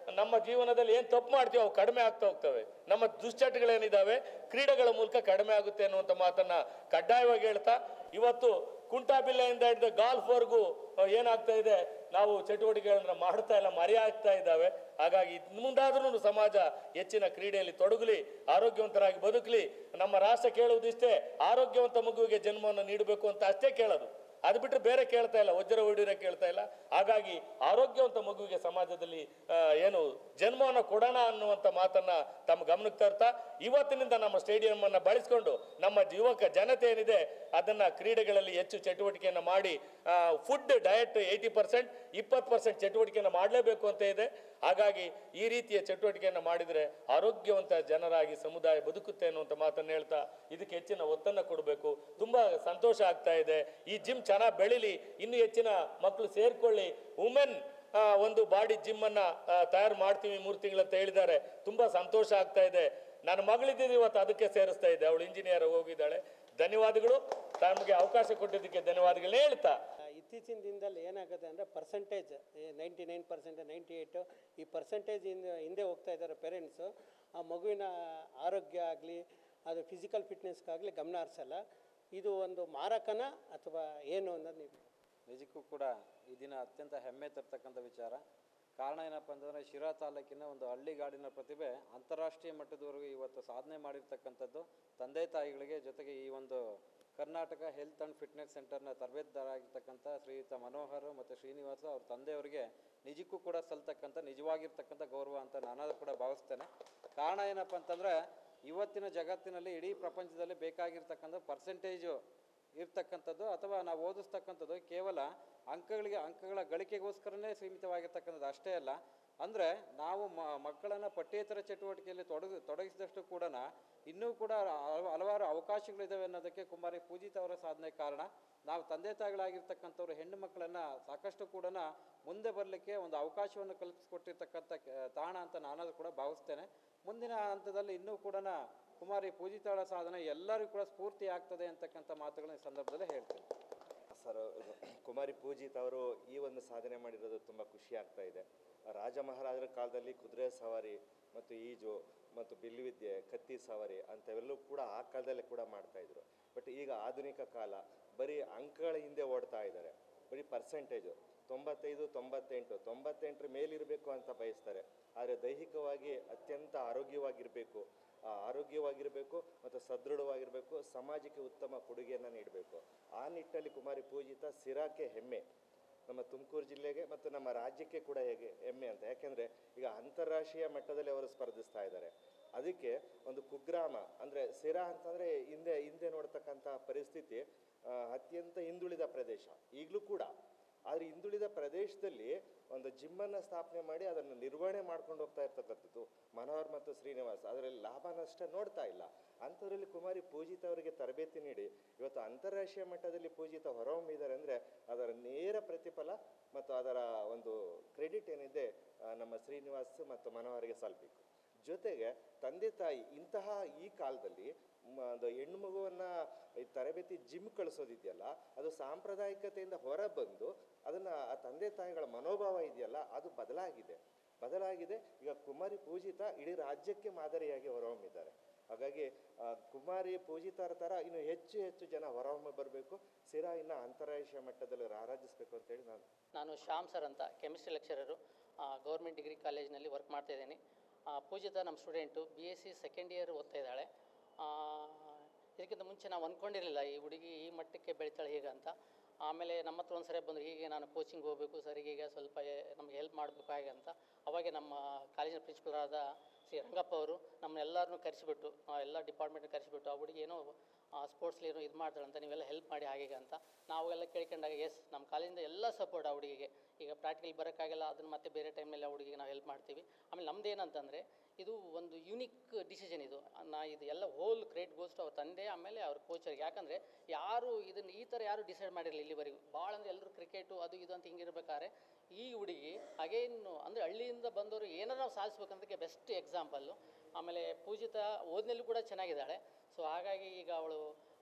ನಮ್ಮ ಜೀವನದಲ್ಲಿ ಏನು ತಪ್ಪು ಮಾಡ್ತೀವಿ ಅವು ಕಡಿಮೆ ಆಗ್ತಾ ಹೋಗ್ತವೆ ನಮ್ಮ ದುಶ್ಚಟಗಳೇನಿದ್ದಾವೆ ಕ್ರೀಡೆಗಳ ಮೂಲಕ ಕಡಿಮೆ ಆಗುತ್ತೆ ಅನ್ನುವಂಥ ಮಾತನ್ನ ಕಡ್ಡಾಯವಾಗಿ ಹೇಳ್ತಾ ಇವತ್ತು ಕುಂಟಾಬಿಲ್ಲೆಯಿಂದ ಹಿಡಿದು ಗಾಲ್ಫ್ವರೆಗೂ ಏನಾಗ್ತಾ ಇದೆ ನಾವು ಚಟುವಟಿಕೆಗಳನ್ನ ಮಾಡ್ತಾ ಇಲ್ಲ ಮರೆಯಾಗ್ತಾ ಇದ್ದಾವೆ ಹಾಗಾಗಿ ಇನ್ನು ಮುಂದಾದ್ರೂ ಸಮಾಜ ಹೆಚ್ಚಿನ ಕ್ರೀಡೆಯಲ್ಲಿ ತೊಡಗಲಿ ಆರೋಗ್ಯವಂತರಾಗಿ ಬದುಕಲಿ ನಮ್ಮ ರಾಷ್ಟ್ರ ಕೇಳುವುದಿಷ್ಟೇ ಆರೋಗ್ಯವಂತ ಮಗುವಿಗೆ ಜನ್ಮವನ್ನು ನೀಡಬೇಕು ಅಂತ ಅಷ್ಟೇ ಕೇಳೋದು ಅದು ಬಿಟ್ಟರೆ ಬೇರೆ ಕೇಳ್ತಾ ಇಲ್ಲ ವಜ್ರ ಹೊಡಿಯೋರೆ ಕೇಳ್ತಾ ಇಲ್ಲ ಹಾಗಾಗಿ ಆರೋಗ್ಯವಂತ ಮಗುವಿಗೆ ಸಮಾಜದಲ್ಲಿ ಆ, ಏನು ಜನ್ಮವನ್ನು ಕೊಡೋಣ ಅನ್ನುವಂಥ ಮಾತನ್ನ ತಮ್ಮ ಗಮನಕ್ಕೆ ತರ್ತಾ ಇವತ್ತಿನಿಂದ ನಮ್ಮ ಸ್ಟೇಡಿಯಂ ಅನ್ನ ಬಳಸ್ಕೊಂಡು ನಮ್ಮ ಯುವಕ ಜನತೆ ಏನಿದೆ ಅದನ್ನ ಕ್ರೀಡೆಗಳಲ್ಲಿ ಹೆಚ್ಚು ಚಟುವಟಿಕೆಯನ್ನು ಮಾಡಿ ಫುಡ್ ಡಯಟ್ ಏಯ್ಟಿ ಪರ್ಸೆಂಟ್ ಇಪ್ಪತ್ತು ಪರ್ಸೆಂಟ್ ಚಟುವಟಿಕೆಯನ್ನು ಮಾಡಲೇಬೇಕು ಅಂತ ಇದೆ ಹಾಗಾಗಿ ಈ ರೀತಿಯ ಚಟುವಟಿಕೆಯನ್ನು ಮಾಡಿದರೆ ಆರೋಗ್ಯವಂತ ಜನರಾಗಿ ಸಮುದಾಯ ಬದುಕುತ್ತೆ ಅನ್ನುವಂಥ ಮಾತನ್ನು ಹೇಳ್ತಾ ಇದಕ್ಕೆ ಹೆಚ್ಚಿನ ಒತ್ತನ್ನು ಕೊಡಬೇಕು ತುಂಬ ಸಂತೋಷ ಆಗ್ತಾ ಇದೆ ಈ ಜಿಮ್ ಚೆನ್ನಾಗಿ ಬೆಳಿಲಿ ಇನ್ನೂ ಹೆಚ್ಚಿನ ಮಕ್ಕಳು ಸೇರ್ಕೊಳ್ಳಿ ವುಮೆನ್ ಒಂದು ಬಾಡಿ ಜಿಮ್ಮನ್ನು ತಯಾರು ಮಾಡ್ತೀವಿ ಮೂರು ತಿಂಗಳಂತ ಹೇಳಿದ್ದಾರೆ ತುಂಬ ಸಂತೋಷ ಆಗ್ತಾ ಇದೆ ನನ್ನ ಮಗಳಿದ್ದೀನಿ ಇವತ್ತು ಅದಕ್ಕೆ ಸೇರಿಸ್ತಾ ಇದ್ದೆ ಅವಳು ಇಂಜಿನಿಯರ್ ಹೋಗಿದ್ದಾಳೆ ಧನ್ಯವಾದಗಳು ತಮಗೆ ಅವಕಾಶ ಕೊಟ್ಟಿದ್ದಕ್ಕೆ ಧನ್ಯವಾದಗಳನ್ನ ಹೇಳ್ತಾ ಆ, ಇತ್ತೀಚಿನ ದಿನದಲ್ಲಿ ಏನಾಗುತ್ತೆ ಅಂದರೆ percentage ninety nine percent ninety eight ಈ ಪರ್ಸೆಂಟೇಜ್ ಹಿಂದೆ ಹಿಂದೆ ಹೋಗ್ತಾ ಇದ್ದಾರೆ ಪೇರೆಂಟ್ಸು ಆ ಮಗುವಿನ ಆರೋಗ್ಯ ಆಗಲಿ ಅದು ಫಿಸಿಕಲ್ ಫಿಟ್ನೆಸ್ಗಾಗಲಿ ಗಮನ ಹರಿಸಲ್ಲ ಇದು ಒಂದು ಮಾರಕನ ಅಥವಾ ಏನು ಅನ್ನೋದು ನೀವು ನಿಜಕ್ಕೂ ಕೂಡ ಈ ದಿನ ಅತ್ಯಂತ ಹೆಮ್ಮೆ ತರ್ತಕ್ಕಂಥ ವಿಚಾರ ಕಾರಣ ಏನಪ್ಪ ಅಂತಂದರೆ ಶಿರಾ ತಾಲೂಕಿನ ಒಂದು ಹಳ್ಳಿಗಾಡಿನ ಪ್ರತಿಭೆ ಅಂತಾರಾಷ್ಟ್ರೀಯ ಮಟ್ಟದವರೆಗೂ ಇವತ್ತು ಸಾಧನೆ ಮಾಡಿರ್ತಕ್ಕಂಥದ್ದು ತಂದೆ ತಾಯಿಗಳಿಗೆ ಜೊತೆಗೆ ಈ ಒಂದು ಕರ್ನಾಟಕ ಹೆಲ್ತ್ ಆ್ಯಂಡ್ ಫಿಟ್ನೆಸ್ ಸೆಂಟರ್ನ ತರಬೇತುದಾರಾಗಿರ್ತಕ್ಕಂಥ ಶ್ರೀಯುತ ಮನೋಹರ್ ಮತ್ತು ಶ್ರೀನಿವಾಸ ಅವ್ರ ತಂದೆಯವರಿಗೆ ನಿಜಕ್ಕೂ ಕೂಡ ಸಲ್ತಕ್ಕಂಥ ನಿಜವಾಗಿರ್ತಕ್ಕಂಥ ಗೌರವ ಅಂತ ನಾನಾದರೂ ಕೂಡ ಭಾವಿಸ್ತೇನೆ ಕಾರಣ ಏನಪ್ಪ ಅಂತಂದರೆ ಇವತ್ತಿನ ಜಗತ್ತಿನಲ್ಲಿ ಇಡೀ ಪ್ರಪಂಚದಲ್ಲಿ ಬೇಕಾಗಿರ್ತಕ್ಕಂಥ ಪರ್ಸೆಂಟೇಜು ಇರ್ತಕ್ಕಂಥದ್ದು ಅಥವಾ ನಾವು ಓದಿಸ್ತಕ್ಕಂಥದ್ದು ಕೇವಲ ಅಂಕಗಳಿಗೆ ಅಂಕಗಳ ಗಳಿಕೆಗೋಸ್ಕರನೇ ಸೀಮಿತವಾಗಿರ್ತಕ್ಕಂಥದ್ದು ಅಷ್ಟೇ ಅಲ್ಲ ಅಂದರೆ ನಾವು ಮ ಮಕ್ಕಳನ್ನು ಪಠ್ಯೇತರ ಚಟುವಟಿಕೆಯಲ್ಲಿ ತೊಡಗಿ ತೊಡಗಿಸಿದಷ್ಟು ಕೂಡ ಇನ್ನೂ ಕೂಡ ಹಲವು- ಹಲವಾರು ಅವಕಾಶಗಳಿದ್ದಾವೆ ಅನ್ನೋದಕ್ಕೆ ಕುಮಾರಿ ಪೂಜಿತ್ ಅವರ ಸಾಧನೆ ಕಾರಣ ನಾವು ತಂದೆ ತಾಯಿಗಳಾಗಿರ್ತಕ್ಕಂಥವ್ರು ಹೆಣ್ಣು ಮಕ್ಕಳನ್ನು ಸಾಕಷ್ಟು ಕೂಡ ಮುಂದೆ ಬರಲಿಕ್ಕೆ ಒಂದು ಅವಕಾಶವನ್ನು ಕಲ್ಪಿಸಿಕೊಟ್ಟಿರ್ತಕ್ಕಂಥ ಕೆ- ತಾಣ ಅಂತ ನಾನಾದರೂ ಕೂಡ ಭಾವಿಸ್ತೇನೆ ಮುಂದಿನ ಹಂತದಲ್ಲಿ ಇನ್ನೂ ಕೂಡ ಕುಮಾರಿ ಪೂಜಿತಾಳ ಸಾಧನೆ ಎಲ್ಲರಿಗೂ ಕೂಡ ಸ್ಫೂರ್ತಿ ಆಗ್ತದೆ ಅಂತಕ್ಕಂಥ ಮಾತುಗಳನ್ನ ಈ ಸಂದರ್ಭದಲ್ಲಿ ಹೇಳ್ತೇನೆ ಸರ್ ಇದು ಕುಮಾರಿ ಪೂಜಿತ್ ಅವರು ಈ ಒಂದು ಸಾಧನೆ ಮಾಡಿರೋದು ತುಂಬ ಖುಷಿ ಆಗ್ತಾ ಇದೆ ರಾಜ ಮಹಾರಾಜರ ಕಾಲದಲ್ಲಿ ಕುದುರೆ ಸವಾರಿ ಮತ್ತು ಈಜು ಮತ್ತು ಬಿಲ್ಲುವಿದ್ಯೆ ಕತ್ತಿ ಸವಾರಿ ಅಂಥವೆಲ್ಲವೂ ಕೂಡ ಆ ಕಾಲದಲ್ಲೇ ಕೂಡ ಮಾಡ್ತಾ ಇದ್ರು ಬಟ್ ಈಗ ಆಧುನಿಕ ಕಾಲ ಬರೀ ಅಂಕಗಳ ಹಿಂದೆ ಓಡ್ತಾ ಇದ್ದಾರೆ ಬರೀ ಪರ್ಸೆಂಟೇಜು ತೊಂಬತ್ತೈದು ತೊಂಬತ್ತೆಂಟು ತೊಂಬತ್ತೆಂಟರ ಮೇಲಿರಬೇಕು ಅಂತ ಬಯಸ್ತಾರೆ ಆದರೆ ದೈಹಿಕವಾಗಿ ಅತ್ಯಂತ ಆರೋಗ್ಯವಾಗಿರಬೇಕು ಆ, ಆರೋಗ್ಯವಾಗಿರಬೇಕು ಮತ್ತು ಸದೃಢವಾಗಿರಬೇಕು ಸಮಾಜಕ್ಕೆ ಉತ್ತಮ ಕೊಡುಗೆಯನ್ನು ನೀಡಬೇಕು ಆ ನಿಟ್ಟಲ್ಲಿ ಕುಮಾರಿ ಪೂಜಿತ ಸಿರಾಕ್ಕೆ ಹೆಮ್ಮೆ ನಮ್ಮ ತುಮಕೂರು ಜಿಲ್ಲೆಗೆ ಮತ್ತು ನಮ್ಮ ರಾಜ್ಯಕ್ಕೆ ಕೂಡ ಹೇಗೆ ಹೆಮ್ಮೆ ಅಂತ ಯಾಕೆಂದರೆ ಈಗ ಅಂತಾರಾಷ್ಟ್ರೀಯ ಮಟ್ಟದಲ್ಲಿ ಅವರು ಸ್ಪರ್ಧಿಸ್ತಾ ಇದ್ದಾರೆ ಅದಕ್ಕೆ ಒಂದು ಕುಗ್ರಾಮ ಅಂದರೆ ಸಿರಾ ಅಂತಂದರೆ ಹಿಂದೆ ಹಿಂದೆ ನೋಡ್ತಕ್ಕಂಥ ಪರಿಸ್ಥಿತಿ ಆ, ಅತ್ಯಂತ ಹಿಂದುಳಿದ ಪ್ರದೇಶ ಈಗಲೂ ಕೂಡ ಆದರೆ ಹಿಂದುಳಿದ ಪ್ರದೇಶದಲ್ಲಿ ಒಂದು ಜಿಮ್ಮನ್ನು ಸ್ಥಾಪನೆ ಮಾಡಿ ಅದನ್ನು ನಿರ್ವಹಣೆ ಮಾಡ್ಕೊಂಡು ಹೋಗ್ತಾ ಇರ್ತಕ್ಕಂಥದ್ದು ಮನೋಹರ್ ಮತ್ತು ಶ್ರೀನಿವಾಸ್ ಅದರಲ್ಲಿ ಲಾಭ ನಷ್ಟ ನೋಡ್ತಾ ಇಲ್ಲ ಅಂಥದ್ರಲ್ಲಿ ಕುಮಾರಿ ಪೂಜಿತ ಅವರಿಗೆ ತರಬೇತಿ ನೀಡಿ ಇವತ್ತು ಅಂತಾರಾಷ್ಟ್ರೀಯ ಮಟ್ಟದಲ್ಲಿ ಪೂಜಿತ ಹೊರಹೊಮ್ಮಿದ್ದಾರೆ ಅಂದರೆ ಅದರ ನೇರ ಪ್ರತಿಫಲ ಮತ್ತು ಅದರ ಒಂದು ಕ್ರೆಡಿಟ್ ಏನಿದೆ ಆ, ನಮ್ಮ ಶ್ರೀನಿವಾಸ್ ಮತ್ತು ಮನೋಹರಿಗೆ ಸಲ್ಲಬೇಕು ಜೊತೆಗೆ ತಂದೆ ತಾಯಿ ಇಂತಹ ಈ ಕಾಲದಲ್ಲಿ ಮ- ಒಂದು ಹೆಣ್ಣು ಮಗುವನ್ನು ಈ ತರಬೇತಿ ಜಿಮ್ ಕಳಿಸೋದಿದೆಯಲ್ಲ ಅದು ಸಾಂಪ್ರದಾಯಿಕತೆಯಿಂದ ಹೊರ ಬಂದು ಅದನ್ನು ಆ ತಂದೆ ತಾಯಿಗಳ ಮನೋಭಾವ ಇದೆಯಲ್ಲ ಅದು ಬದಲಾಗಿದೆ ಬದಲಾಗಿದೆ ಈಗ ಕುಮಾರಿ ಪೂಜಿತ ಇಡೀ ರಾಜ್ಯಕ್ಕೆ ಮಾದರಿಯಾಗಿ ಹೊರಹೊಮ್ಮಿದ್ದಾರೆ ಹಾಗಾಗಿ ಆ, ಕುಮಾರಿ ಪೂಜಿತರ ಥರ ಇನ್ನು ಹೆಚ್ಚು ಹೆಚ್ಚು ಜನ ಹೊರಹೊಮ್ಮೆ ಬರಬೇಕು ಸಿರಾ ಇನ್ನು ಅಂತಾರಾಷ್ಟ್ರೀಯ ಮಟ್ಟದಲ್ಲಿ ರಾರಾಜಿಸಬೇಕು ಅಂತೇಳಿ ನಾನು ನಾನು ಶ್ಯಾಮ್ ಸರ್ ಅಂತ ಕೆಮಿಸ್ಟ್ರಿ ಲೆಕ್ಚರರು ಗೌರ್ಮೆಂಟ್ ಡಿಗ್ರಿ ಕಾಲೇಜ್ನಲ್ಲಿ ವರ್ಕ್ ಮಾಡ್ತಾ ಇದ್ದೀನಿ ಪೂಜಿತ ನಮ್ಮ student B S C second year ಓದ್ತಾ ಇದ್ದಾಳೆ ಆ, ಇದಕ್ಕಿಂತ ಮುಂಚೆ ನಾವು ಅಂದ್ಕೊಂಡಿರಲಿಲ್ಲ ಈ ಹುಡುಗಿ ಈ ಮಟ್ಟಕ್ಕೆ ಬೆಳಿತಾಳೆ ಹೀಗೆ ಅಂತ ಆಮೇಲೆ ನಮ್ಮ ಹತ್ರ ಒಂದು ಸರಿ ಬಂದರು ಹೀಗೆ ನಾನು ಕೋಚಿಂಗ್ ಹೋಗಬೇಕು ಸರ್ ಈಗ ಸ್ವಲ್ಪ ಏ- ನಮಗೆ ಹೆಲ್ಪ್ ಮಾಡಬೇಕು ಹಾಗೆ ಅಂತ ಅವಾಗೆ ನಮ್ಮ ಕಾಲೇಜಿನ ಪ್ರಿನ್ಸಿಪಲರಾದ ಶ್ರೀ ರಂಗಪ್ಪ ಅವರು ನಮ್ಮನ್ನೆಲ್ಲರನ್ನೂ ಕರೆಸಿಬಿಟ್ಟು ಎಲ್ಲ ಡಿಪಾರ್ಟ್ಮೆಂಟ್ ಕರೆಸಿಬಿಟ್ಟು ಆ ಹುಡುಗಿ ಏನೋ ಸ್ಪೋರ್ಟ್ಸ್ಲಿ ಏನೋ ಇದು ಮಾಡ್ತಾಳೆ ಅಂತ ನೀವೆಲ್ಲ ಹೆಲ್ಪ್ ಮಾಡಿ ಹಾಗೆ ಹೀಗೆ ಅಂತ ನಾವೆಲ್ಲ ಕೇಳ್ಕೊಂಡಾಗ ಎಸ್ ನಮ್ಮ ಕಾಲೇಜಿಂದ ಎಲ್ಲ ಸಪೋರ್ಟ್ ಆ ಹುಡುಗಿಗೆ ಈಗ ಪ್ರಾಕ್ಟಿಕಲ್ ಬರೋಕ್ಕಾಗಲ್ಲ ಅದನ್ನು ಮತ್ತೆ ಬೇರೆ ಟೈಮಲ್ಲಿ ಆ ಹುಡುಗಿಗೆ ನಾವು ಹೆಲ್ಪ್ ಮಾಡ್ತೀವಿ ಆಮೇಲೆ ನಮ್ದು ಏನಂತಂದರೆ ಇದು ಒಂದು ಯುನಿಕ್ ಡಿಸಿಷನ್ ಇದು ನಾ ಇದು ಎಲ್ಲ ಹೋಲ್ ಕ್ರೆಡಿಟ್ ಗೋಸ್ಟ್ ಅವ್ರ ತಂದೆ ಆಮೇಲೆ ಅವ್ರ ಕೋಚರ್ಗೆ ಯಾಕಂದರೆ ಯಾರು ಇದನ್ನು ಈ ಥರ ಯಾರು ಡಿಸೈಡ್ ಮಾಡಿರಲಿಲ್ಲ ಇಲ್ಲಿವರೆಗೂ ಭಾಳ ಅಂದರೆ ಎಲ್ಲರೂ ಕ್ರಿಕೆಟು ಅದು ಇದು ಅಂತ ಹಿಂಗಿರ್ಬೇಕಾದ್ರೆ ಈ ಹುಡುಗಿ ಅಗೇನು ಅಂದರೆ ಹಳ್ಳಿಯಿಂದ ಬಂದವರು ಏನಾರು ನಾವು ಸಾಧಿಸ್ಬೇಕಂತಕ್ಕೆ ಬೆಸ್ಟ್ ಎಕ್ಸಾಂಪಲ್ಲು ಆಮೇಲೆ ಪೂಜಿತ ಓದಿನಲ್ಲೂ ಕೂಡ ಚೆನ್ನಾಗಿದ್ದಾಳೆ ಸೊ ಹಾಗಾಗಿ ಈಗ ಅವಳು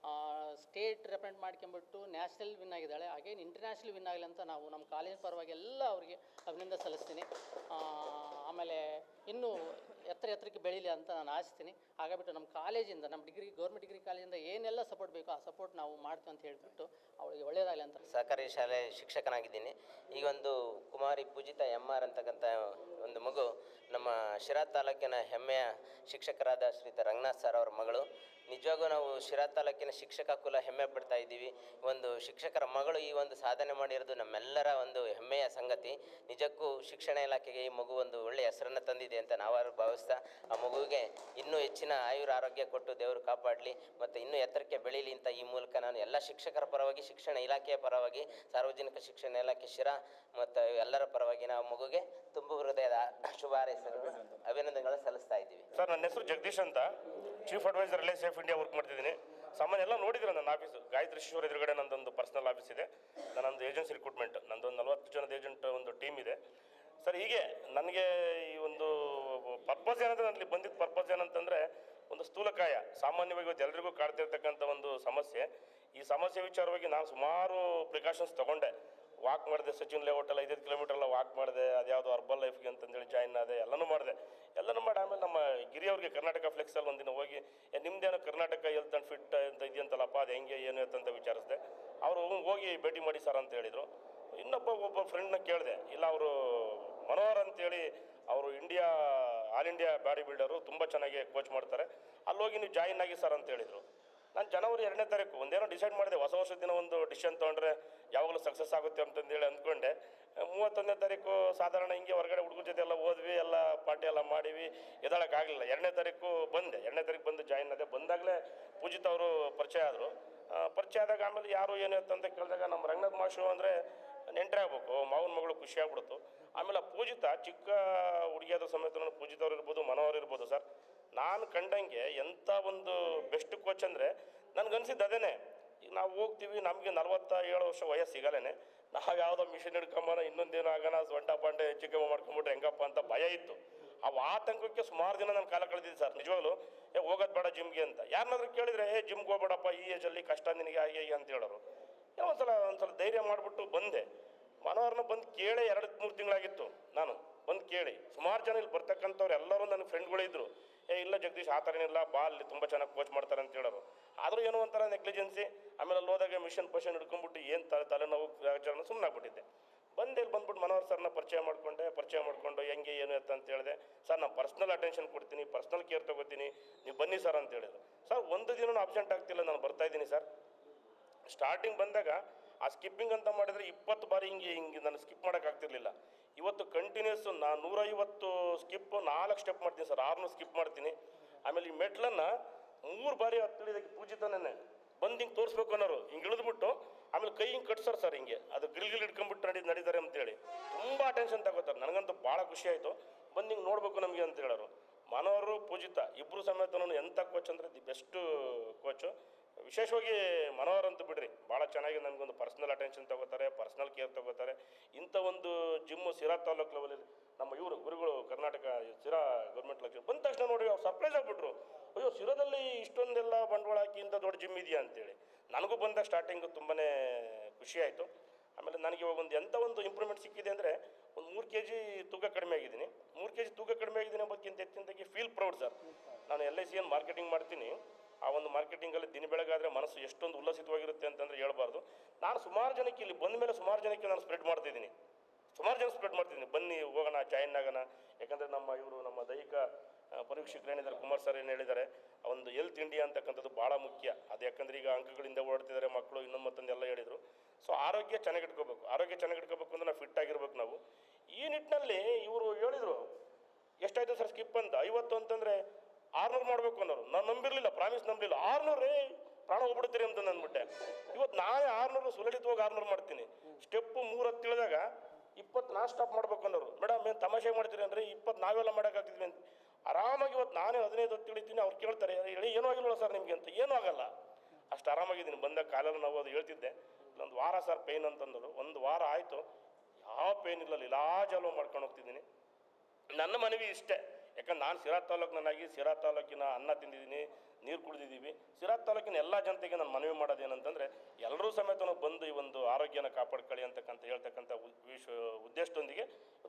ಸ್ಟೇಟ್ ರೆಪ್ರೆಸೆಂಟ್ ಮಾಡ್ಕೊಂಬಿಟ್ಟು ನ್ಯಾಷನಲ್ ವಿನ್ ಆಗಿದ್ದಾಳೆ ಅಗೇನ್ ಇಂಟರ್ನ್ಯಾಷನಲ್ ವಿನ್ ಆಗಲಿ ಅಂತ ನಾವು ನಮ್ಮ ಕಾಲೇಜ್ ಪರವಾಗಿ ಎಲ್ಲ ಅವರಿಗೆ ಅಭಿನಂದನೆ ಸಲ್ಲಿಸ್ತೀನಿ ಆ, ಆಮೇಲೆ ಇನ್ನೂ ಎತ್ತರ ಎತ್ತರಕ್ಕೆ ಬೆಳೀಲಿ ಅಂತ ನಾನು ಆಶಿಸ್ತೀನಿ ಹಾಗಾಗ್ಬಿಟ್ಟು ನಮ್ಮ ಕಾಲೇಜಿಂದ ನಮ್ಮ ಡಿಗ್ರಿ ಗೌರ್ಮೆಂಟ್ ಡಿಗ್ರಿ ಕಾಲೇಜಿಂದ ಏನೆಲ್ಲ ಸಪೋರ್ಟ್ ಬೇಕೋ ಆ ಸಪೋರ್ಟ್ ನಾವು ಮಾಡ್ತೀವಿ ಅಂತ ಹೇಳ್ಬಿಟ್ಟು ಅವಳಿಗೆ ಒಳ್ಳೆಯದಾಗಲಿ ಅಂತ ಸಹಕಾರಿ ಶಾಲೆ ಶಿಕ್ಷಕನಾಗಿದ್ದೀನಿ ಈಗ ಒಂದು ಕುಮಾರಿ ಪೂಜಿತ ಎಮ್ ಆರ್ ಅಂತಕ್ಕಂಥ ಒಂದು ಮಗು ನಮ್ಮ ಶಿರಾ ತಾಲೂಕಿನ ಹೆಮ್ಮೆಯ ಶಿಕ್ಷಕರಾದ ಶ್ರೀತ ರಂಗನಾಥ್ ಸರ್ ಅವರ ಮಗಳು ನಿಜವಾಗೂ ನಾವು ಶಿರಾ ತಾಲೂಕಿನ ಶಿಕ್ಷಕ ಕುಲ ಹೆಮ್ಮೆ ಪಡ್ತಾ ಇದ್ದೀವಿ ಒಂದು ಶಿಕ್ಷಕರ ಮಗಳು ಈ ಒಂದು ಸಾಧನೆ ಮಾಡಿರೋದು ನಮ್ಮೆಲ್ಲರ ಒಂದು ಹೆಮ್ಮೆಯ ಸಂಗತಿ ನಿಜಕ್ಕೂ ಶಿಕ್ಷಣ ಇಲಾಖೆಗೆ ಈ ಮಗು ಒಂದು ಒಳ್ಳೆಯ ಹೆಸರನ್ನು ತಂದಿದೆ ಅಂತ ನಾವಾರು ಭಾವಿಸ್ತಾ ಆ ಮಗುವಿಗೆ ಇನ್ನೂ ಹೆಚ್ಚಿನ ಆಯುರ ಆರೋಗ್ಯ ಕೊಟ್ಟು ದೇವರು ಕಾಪಾಡಲಿ ಮತ್ತು ಇನ್ನೂ ಎತ್ತರಕ್ಕೆ ಬೆಳೀಲಿ ಅಂತ ಈ ಮೂಲಕ ನಾನು ಎಲ್ಲ ಶಿಕ್ಷಕರ ಪರವಾಗಿ ಶಿಕ್ಷಣ ಇಲಾಖೆಯ ಪರವಾಗಿ ಸಾರ್ವಜನಿಕ ಶಿಕ್ಷಣ ಇಲಾಖೆ ಶಿರಾ ಮತ್ತು ಎಲ್ಲರ ಪರವಾಗಿ ನಾವು ಮಗುಗೆ ತುಂಬು ಹೃದಯದ ಶುಭ ಹಾರೈಸಲು ಅಭಿನಂದನೆಗಳನ್ನು ಸಲ್ಲಿಸ್ತಾ ಇದ್ದೀವಿ ಸರ್ ನನ್ನ ಹೆಸರು ಜಗದೀಶ್ ಅಂತ chief advisor relay safe India work ಮಾಡ್ತಿದ್ದೀನಿ ಸಾಮಾನ್ಯ ಎಲ್ಲ ನೋಡಿದ್ರೆ ನನ್ನ ಆಫೀಸು ಗಾಯತ್ರಿ ಶಿಶುವರ್ ಎದುರುಗಡೆ ನಂದೊಂದು ಪರ್ಸನಲ್ ಆಫೀಸ್ ಇದೆ ನನ್ನೊಂದು ಏಜೆನ್ಸಿ ರಿಕ್ರೂಟ್ಮೆಂಟ್ ನಂದೊಂದು ನಲವತ್ತು ಜನದ ಏಜೆಂಟ್ ಒಂದು ಟೀಮ್ ಇದೆ ಸರ್ ಹೀಗೆ ನನಗೆ ಈ ಒಂದು ಪರ್ಪಸ್ ಏನಂದ್ರೆ ನನಗೆ ಬಂದಿದ್ದ ಪರ್ಪಸ್ ಏನಂತಂದರೆ ಒಂದು ಸ್ಥೂಲಕಾಯ ಸಾಮಾನ್ಯವಾಗಿ ಇವತ್ತು ಎಲ್ರಿಗೂ ಕಾಡ್ತಿರ್ತಕ್ಕಂಥ ಒಂದು ಸಮಸ್ಯೆ ಈ ಸಮಸ್ಯೆ ವಿಚಾರವಾಗಿ ನಾನು ಸುಮಾರು ಪ್ರಿಕಾಷನ್ಸ್ ತೊಗೊಂಡೆ ವಾಕ್ ಮಾಡಿದೆ ಸಚಿನ್ ಲೇಔಟ್ ಎಲ್ಲ ಐದೈದು ಕಿಲೋಮೀಟರ್ ಎಲ್ಲ ವಾಕ್ ಮಾಡಿದೆ ಅದ್ಯಾವುದು ಅರ್ಬನ್ ಲೈಫ್ಗೆ ಅಂತಂದೇಳಿ ಜಾಯಿನ್ ಆದೆ ಎಲ್ಲನೂ ಮಾಡಿದೆ ಎಲ್ಲನೂ ಮಾಡಿ ಆಮೇಲೆ ನಮ್ಮ ಗಿರಿ ಅವ್ರಿಗೆ ಕರ್ನಾಟಕ ಫ್ಲೆಕ್ಸಲ್ಲಿ ಒಂದಿನ ಹೋಗಿ "ಏ, ನಿಮ್ದೇನೋ ಕರ್ನಾಟಕ ಹೆಲ್ತ್ ಆ್ಯಂಡ್ ಫಿಟ್ ಅಂತ ಇದೆಯಂತಲ್ಲಪ್ಪ ಅದು ಹೆಂಗೆ ಏನು ಅಂತ ವಿಚಾರಿಸಿದೆ ಅವರು ಹೋಗಿ ಭೇಟಿ ಮಾಡಿ ಸರ್ ಅಂತ ಹೇಳಿದರು ಇನ್ನೊಬ್ಬ ಒಬ್ಬ ಫ್ರೆಂಡ್ನ ಕೇಳಿದೆ ಇಲ್ಲ ಅವರು ಮನೋಹರ್ ಅಂತೇಳಿ ಅವರು India all India body builder ತುಂಬ ಚೆನ್ನಾಗಿ ಕೋಚ್ ಮಾಡ್ತಾರೆ ಅಲ್ಲಿ ಹೋಗಿ ನೀವು ಜಾಯಿನ್ ಆಗಿ ಸರ್ ಅಂತ ಹೇಳಿದರು ನಾನು ಜನವರಿ ಎರಡನೇ ತಾರೀಕು ಒಂದೇನೋ ಡಿಸೈಡ್ ಮಾಡಿದೆ ಹೊಸ ವರ್ಷದ ದಿನ ಒಂದು ಡಿಸಿಷನ್ ತೊಗೊಂಡ್ರೆ ಯಾವಾಗಲೂ ಸಕ್ಸಸ್ ಆಗುತ್ತೆ ಅಂತಂದೇಳಿ ಅಂದ್ಕೊಂಡೆ ಮೂವತ್ತೊಂದನೇ ತಾರೀಕು ಸಾಧಾರಣ ಹಿಂಗೆ ಹೊರಗಡೆ ಹುಡುಗರ ಜೊತೆ ಎಲ್ಲ ಹೋದ್ವಿ ಎಲ್ಲ ಪಾರ್ಟಿ ಎಲ್ಲ ಮಾಡಿವಿ ಎದಳಕ್ಕಾಗಲಿಲ್ಲ ಎರಡನೇ ತಾರೀಕು ಬಂದೆ ಎರಡನೇ ತಾರೀಕು ಬಂದು ಜಾಯಿನ್ ಆದೆ ಬಂದಾಗಲೇ ಪೂಜಿತ್ ಅವರು ಪರಿಚಯ ಆದರು ಪರಿಚಯ ಆದಾಗ ಆಮೇಲೆ ಯಾರು ಏನು ಅಂತ ಕೇಳಿದಾಗ ನಮ್ಮ ರಂಗನಾಥ್ ಮಾಷು ಅಂದರೆ ನೆಂಟ್ರೆ ಆಗ್ಬೇಕು ಮಾವನ ಮಗಳು ಖುಷಿ ಆಗ್ಬಿಡ್ತು ಆಮೇಲೆ ಆ ಪೂಜಿತ ಚಿಕ್ಕ ಹುಡುಗಿಯಾದ ಸಮೇತ ನಾನು ಪೂಜಿತ್ ಅವ್ರು ಇರ್ಬೋದು ಮನೋಹರ್ ಇರ್ಬೋದು ಸರ್ ನಾನು ಕಂಡಂಗೆ ಎಂಥ ಒಂದು ಬೆಸ್ಟ್ ಕೋಚ್ ಅಂದರೆ ನನಗನ್ಸಿದ್ದು ಅದೇನೆ ಈಗ ನಾವು ಹೋಗ್ತೀವಿ ನಮಗೆ ನಲವತ್ತ ಏಳು ವರ್ಷ ವಯಸ್ಸು ಸಿಗಲೇನೆ ನಾವು ಯಾವುದೋ ಮಿಷಿನ್ ಹಿಡ್ಕೊಂಬನ ಇನ್ನೊಂದೇನು ಆಗೋಣ ಸೊಂಟ ಪಾಂಡೆ ಚಿಕ್ಕಮ್ಮ ಮಾಡ್ಕೊಂಬಿಟ್ರೆ ಹೆಂಗಪ್ಪ ಅಂತ ಭಯ ಇತ್ತು ಅವು ಆತಂಕಕ್ಕೆ ಸುಮಾರು ದಿನ ನಾನು ಕಾಲ ಕಳೆದಿದ್ದೆ ಸರ್ ನಿಜವಾಗ್ಲೂ ಏ ಹೋಗೋದು ಬೇಡ ಜಿಮ್ಗೆ ಅಂತ ಯಾರನ್ನಾದ್ರೂ ಕೇಳಿದ್ರೆ ಏ ಜಿಮ್ಗೆ ಹೋಗ್ಬೇಡಪ್ಪ ಈ ಏಜಲ್ಲಿ ಕಷ್ಟ ನಿನಗೆ ಹಾಗೆ ಹೀಗೆ ಅಂತ ಹೇಳೋರು ಏನೋ ಒಂದ್ಸಲ ಒಂದ್ಸಲ ಧೈರ್ಯ ಮಾಡಿಬಿಟ್ಟು ಬಂದೆ ಮನೋಹರ್ನ ಬಂದು ಕೇಳಿ ಎರಡು ಮೂರು ತಿಂಗಳಾಗಿತ್ತು ನಾನು ಬಂದು ಕೇಳಿ ಸುಮಾರು ಜನ ಇಲ್ಲಿ ಬರ್ತಕ್ಕಂಥವ್ರು ಎಲ್ಲರೂ ನನ್ನ ಫ್ರೆಂಡ್ಗಳಿದ್ರು ಏ ಇಲ್ಲ ಜಗದೀಶ್ ಆ ಥರ ಏನಿಲ್ಲ ಬಾ ಅಲ್ಲಿ ತುಂಬ ಚೆನ್ನಾಗಿ ಕೋಚ್ ಮಾಡ್ತಾರೆ ಅಂತ ಹೇಳೋರು ಆದರೂ ಏನೋ ಒಂಥರ ನೆಗ್ಲಿಜೆನ್ಸಿ ಆಮೇಲೆ ಅಲ್ಲಿ ಹೋದಾಗ ಮಿಷನ್ ಪಷನ್ ಹಿಡ್ಕೊಂಡ್ಬಿಟ್ಟು ಏನು ತಲೆ ತಲೆನೋವು ಆಚರಣೆ ಸುಮ್ಮನೆ ಆಗ್ಬಿಟ್ಟಿದ್ದೆ ಬಂದು ಇಲ್ಲಿ ಬಂದ್ಬಿಟ್ಟು ಮನೋಹರ್ ಸರ್ನ ಪರಿಚಯ ಮಾಡಿಕೊಂಡೆ ಪರಿಚಯ ಮಾಡಿಕೊಂಡು ಹೆಂಗೆ ಏನು ಎತ್ತ ಅಂತ ಹೇಳಿದೆ ಸರ್ ನಾನು ಪರ್ಸ್ನಲ್ ಅಟೆನ್ಷನ್ ಕೊಡ್ತೀನಿ ಪರ್ಸ್ನಲ್ ಕೇರ್ ತೊಗೋತೀನಿ ನೀವು ಬನ್ನಿ ಸರ್ ಅಂತ ಹೇಳಿದ್ರು ಸರ್ ಒಂದು ದಿನ ಅಬ್ಸೆಂಟ್ ಆಗ್ತಿಲ್ಲ ನಾನು ಬರ್ತಾ ಇದ್ದೀನಿ ಸರ್ ಸ್ಟಾರ್ಟಿಂಗ್ ಬಂದಾಗ ಆ ಸ್ಕಿಪ್ಪಿಂಗ್ ಅಂತ ಮಾಡಿದರೆ ಇಪ್ಪತ್ತು ಬಾರಿ ಹಿಂಗೆ ಹಿಂಗೆ ನಾನು ಸ್ಕಿಪ್ ಮಾಡೋಕ್ಕಾಗ್ತಿರ್ಲಿಲ್ಲ ಇವತ್ತು ಕಂಟಿನ್ಯೂಸ್ ನಾನು ನೂರೈವತ್ತು ಸ್ಕಿಪ್ ನಾಲ್ಕು ಸ್ಟೆಪ್ ಮಾಡ್ತೀನಿ ಸರ್ ಆರ್ನೂರು ಸ್ಕಿಪ್ ಮಾಡ್ತೀನಿ ಆಮೇಲೆ ಈ ಮೆಟ್ಲನ್ನು ಮೂರು ಬಾರಿ ಹತ್ತಿಳಿದಕ್ಕೆ ಪೂಜಿತನೇ ಬಂದು ಹಿಂಗೆ ತೋರಿಸ್ಬೇಕು ಅನ್ನೋರು ಹಿಂಗೆ ಇಳಿದ್ಬಿಟ್ಟು ಆಮೇಲೆ ಕೈ ಹಿಂಗೆ ಕಟ್ಸೋರು ಸರ್ ಹಿಂಗೆ ಅದು ಗ್ರಿಲ್ ಗಿಲ್ ಹಿಡ್ಕೊಂಡ್ಬಿಟ್ಟು ನಡಿ ನಡೀತಾರೆ ಅಂತೇಳಿ ತುಂಬ ಟೆನ್ಷನ್ ತಗೋತಾರೆ ನನಗಂತೂ ಭಾಳ ಖುಷಿ ಆಯಿತು ಬಂದು ಹಿಂಗೆ ನೋಡಬೇಕು ನಮಗೆ ಅಂತ ಹೇಳೋರು ಮನೋರು ಪೂಜಿತ ಇಬ್ಬರು ಸಮೇತ ಎಂಥ ಕೋಚ್ ಅಂದರೆ ದಿ ಬೆಸ್ಟ್ ಕೋಚು ವಿಶೇಷವಾಗಿ ಮನೋಹರ್ ಅಂತ ಬಿಡ್ರಿ ಭಾಳ ಚೆನ್ನಾಗಿ ನನಗೊಂದು ಪರ್ಸ್ನಲ್ ಅಟೆನ್ಷನ್ ತಗೋತಾರೆ ಪರ್ಸ್ನಲ್ ಕೇರ್ ತಗೋತಾರೆ ಇಂಥ ಒಂದು ಜಿಮ್ಮು ಸಿರಾ ತಾಲೂಕು ಲೆವೆಲಲ್ಲಿ ನಮ್ಮ ಇವರು ಗುರುಗಳು ಕರ್ನಾಟಕ ಸಿರಾ ಗೌರ್ಮೆಂಟ್ ಲಕ್ಷ ಬಂದ ತಕ್ಷಣ ನೋಡಿ ಅವ್ರು ಸರ್ಪ್ರೈಸ್ ಆಗಿಬಿಟ್ರು ಅಯ್ಯೋ ಸಿರಾದಲ್ಲಿ ಇಷ್ಟೊಂದೆಲ್ಲ ಬಂಡವಾಳ ಹಾಕಿ ಇಂಥ ದೊಡ್ಡ ಜಿಮ್ ಇದೆಯಾ ಅಂತೇಳಿ ನನಗೂ ಬಂದಾಗ ಸ್ಟಾರ್ಟಿಂಗು ತುಂಬಾ ಖುಷಿ ಆಯಿತು ಆಮೇಲೆ ನನಗೆ ಇವಾಗ ಒಂದು ಎಂಥ ಒಂದು ಇಂಪ್ರೂವ್ಮೆಂಟ್ ಸಿಕ್ಕಿದೆ ಅಂದರೆ ಒಂದು ಮೂರು ಕೆ ಜಿ ತೂಕ ಕಡಿಮೆ ಆಗಿದ್ದೀನಿ ಮೂರು ಕೆ ಜಿ ತೂಕ ಕಡಿಮೆ ಆಗಿದ್ದೀನಿ ಅನ್ನೋದಕ್ಕಿಂತ ಹೆಚ್ಚಿನದಾಗಿ ಫೀಲ್ ಪ್ರೌಡ್ ಸರ್ ನಾನು ಎಲ್ ಐ ಸಿ ಏನು ಮಾರ್ಕೆಟಿಂಗ್ ಮಾಡ್ತೀನಿ ಆ ಒಂದು ಮಾರ್ಕೆಟಿಂಗಲ್ಲಿ ದಿನ ಬೆಳಗಾದರೆ ಮನಸ್ಸು ಎಷ್ಟೊಂದು ಉಲ್ಲಸಿತವಾಗಿರುತ್ತೆ ಅಂತಂದರೆ ಹೇಳ್ಬಾರ್ದು ನಾನು ಸುಮಾರು ಜನಕ್ಕೆ ಇಲ್ಲಿ ಬಂದ ಮೇಲೆ ಸುಮಾರು ಜನಕ್ಕೆ ನಾನು ಸ್ಪ್ರೆಡ್ ಮಾಡ್ತಿದ್ದೀನಿ ಸುಮಾರು ಜನ ಸ್ಪ್ರೆಡ್ ಮಾಡ್ತಿದ್ದೀನಿ ಬನ್ನಿ ಹೋಗೋಣ ಜಾಯಿನ್ ಆಗೋಣ ಯಾಕಂದರೆ ನಮ್ಮ ಇವರು ನಮ್ಮ ದೈಹಿಕ ಆ, ಪರೀಕ್ಷಕರು ಏನಿದ್ದಾರೆ ಕುಮಾರ್ ಸರ್ ಏನು ಹೇಳಿದ್ದಾರೆ ಆ ಒಂದು ಹೆಲ್ತ್ ಇಂಡಿಯಾ ಅಂತಕ್ಕಂಥದ್ದು ಭಾಳ ಮುಖ್ಯ ಅದು ಯಾಕಂದ್ರೆ ಈಗ ಅಂಕಗಳಿಂದ ಓಡ್ತಿದ್ದಾರೆ ಮಕ್ಕಳು ಇನ್ನೊಂದು ಮತ್ತೊಂದೆಲ್ಲ ಹೇಳಿದರು ಸೊ ಆರೋಗ್ಯ ಚೆನ್ನಾಗಿ ಇಟ್ಕೋಬೇಕು ಆರೋಗ್ಯ ಚೆನ್ನಾಗಿ ಇಟ್ಕೋಬೇಕು ಅಂದ್ರೆ ನಾವು ಫಿಟ್ ಆಗಿರ್ಬೇಕು ನಾವು ಈ ನಿಟ್ಟಿನಲ್ಲಿ ಇವರು ಹೇಳಿದರು ಎಷ್ಟಾಯ್ತು ಸರ್ ಸ್ಕಿಪ್ ಅಂತ ಐವತ್ತು ಅಂತಂದರೆ ಆರ್ನೂರು ಮಾಡಬೇಕು ಅನ್ನೋರು ನಾನು ನಂಬಿರಲಿಲ್ಲ ಪ್ರಾಮಿಸ್ ನಂಬಲಿಲ್ಲ ಆರ್ನೂರೇ ಪ್ರಾಣ ಹೋಗ್ಬಿಡ್ತೀರಿ ಅಂತ ಅಂದ್ಬಿಟ್ಟೆ ಇವತ್ತು ನಾನೇ ಆರ್ನೂರು ಸುಲಲಿತವಾಗಿ ಆರ್ನೂರು ಮಾಡ್ತೀನಿ ಸ್ಟೆಪ್ಪು ಮೂರು ಹತ್ತು ತಿಳಿದಾಗ ಇಪ್ಪತ್ತು ನಾ ಸ್ಟಾಪ್ ಮಾಡ್ಬೇಕು ಅನ್ನೋರು ಮೇಡಮ್ ಏನು ತಮಾಷೆ ಮಾಡ್ತೀರಿ ಅಂದರೆ ಇಪ್ಪತ್ತು ನಾವೆಲ್ಲ ಮಾಡೋಕ್ಕಾಗ್ತಿದ್ವಿ ಅಂತ ಆರಾಮಾಗಿ ಇವತ್ತು ನಾನೇ ಹದಿನೈದು ಹೊತ್ತು ಇಳಿತೀನಿ ಅವ್ರು ಕೇಳ್ತಾರೆ ಹೇಳಿ ಏನೂ ಆಗಿಲ್ಲ ಸರ್ ನಿಮಗೆ ಅಂತ ಏನೂ ಆಗಲ್ಲ ಅಷ್ಟು ಆರಾಮಾಗಿದ್ದೀನಿ ಬಂದಾಗ ಕಾಲೆಲ್ಲ ನಾವು ಅದು ಹೇಳ್ತಿದ್ದೆ ಒಂದು ವಾರ ಸರ್ ಪೇಯ್ನ್ ಅಂತಂದರು ಒಂದು ವಾರ ಆಯಿತು ಯಾವ ಪೇಯ್ನ್ ಇಲ್ಲ ಇಲಾಜಲ್ವ ಮಾಡ್ಕೊಂಡು ಹೋಗ್ತಿದ್ದೀನಿ ನನ್ನ ಮನವಿ ಇಷ್ಟೇ ಯಾಕಂದ್ರೆ ನಾನು ಸಿರಾ ತಾಲೂಕಿನಾಗಿ ಸಿರಾ ತಾಲೂಕಿನ ಅನ್ನ ತಿಂದಿದ್ದೀನಿ ನೀರು ಕುಡಿದಿದ್ದೀವಿ ಸಿರಾ ತಾಲೂಕಿನ ಎಲ್ಲ ಜನತೆಗೆ ನಾನು ಮನವಿ ಮಾಡೋದೇನಂತಂದರೆ ಎಲ್ಲರೂ ಸಮೇತ ಬಂದು ಈ ಒಂದು ಆರೋಗ್ಯನ ಕಾಪಾಡ್ಕೊಳ್ಳಿ ಅಂತಕ್ಕಂಥ ಹೇಳ್ತಕ್ಕಂಥ ಉ- ವಿಶ್ವ ಉದ್ದೇಶದೊಂದಿಗೆ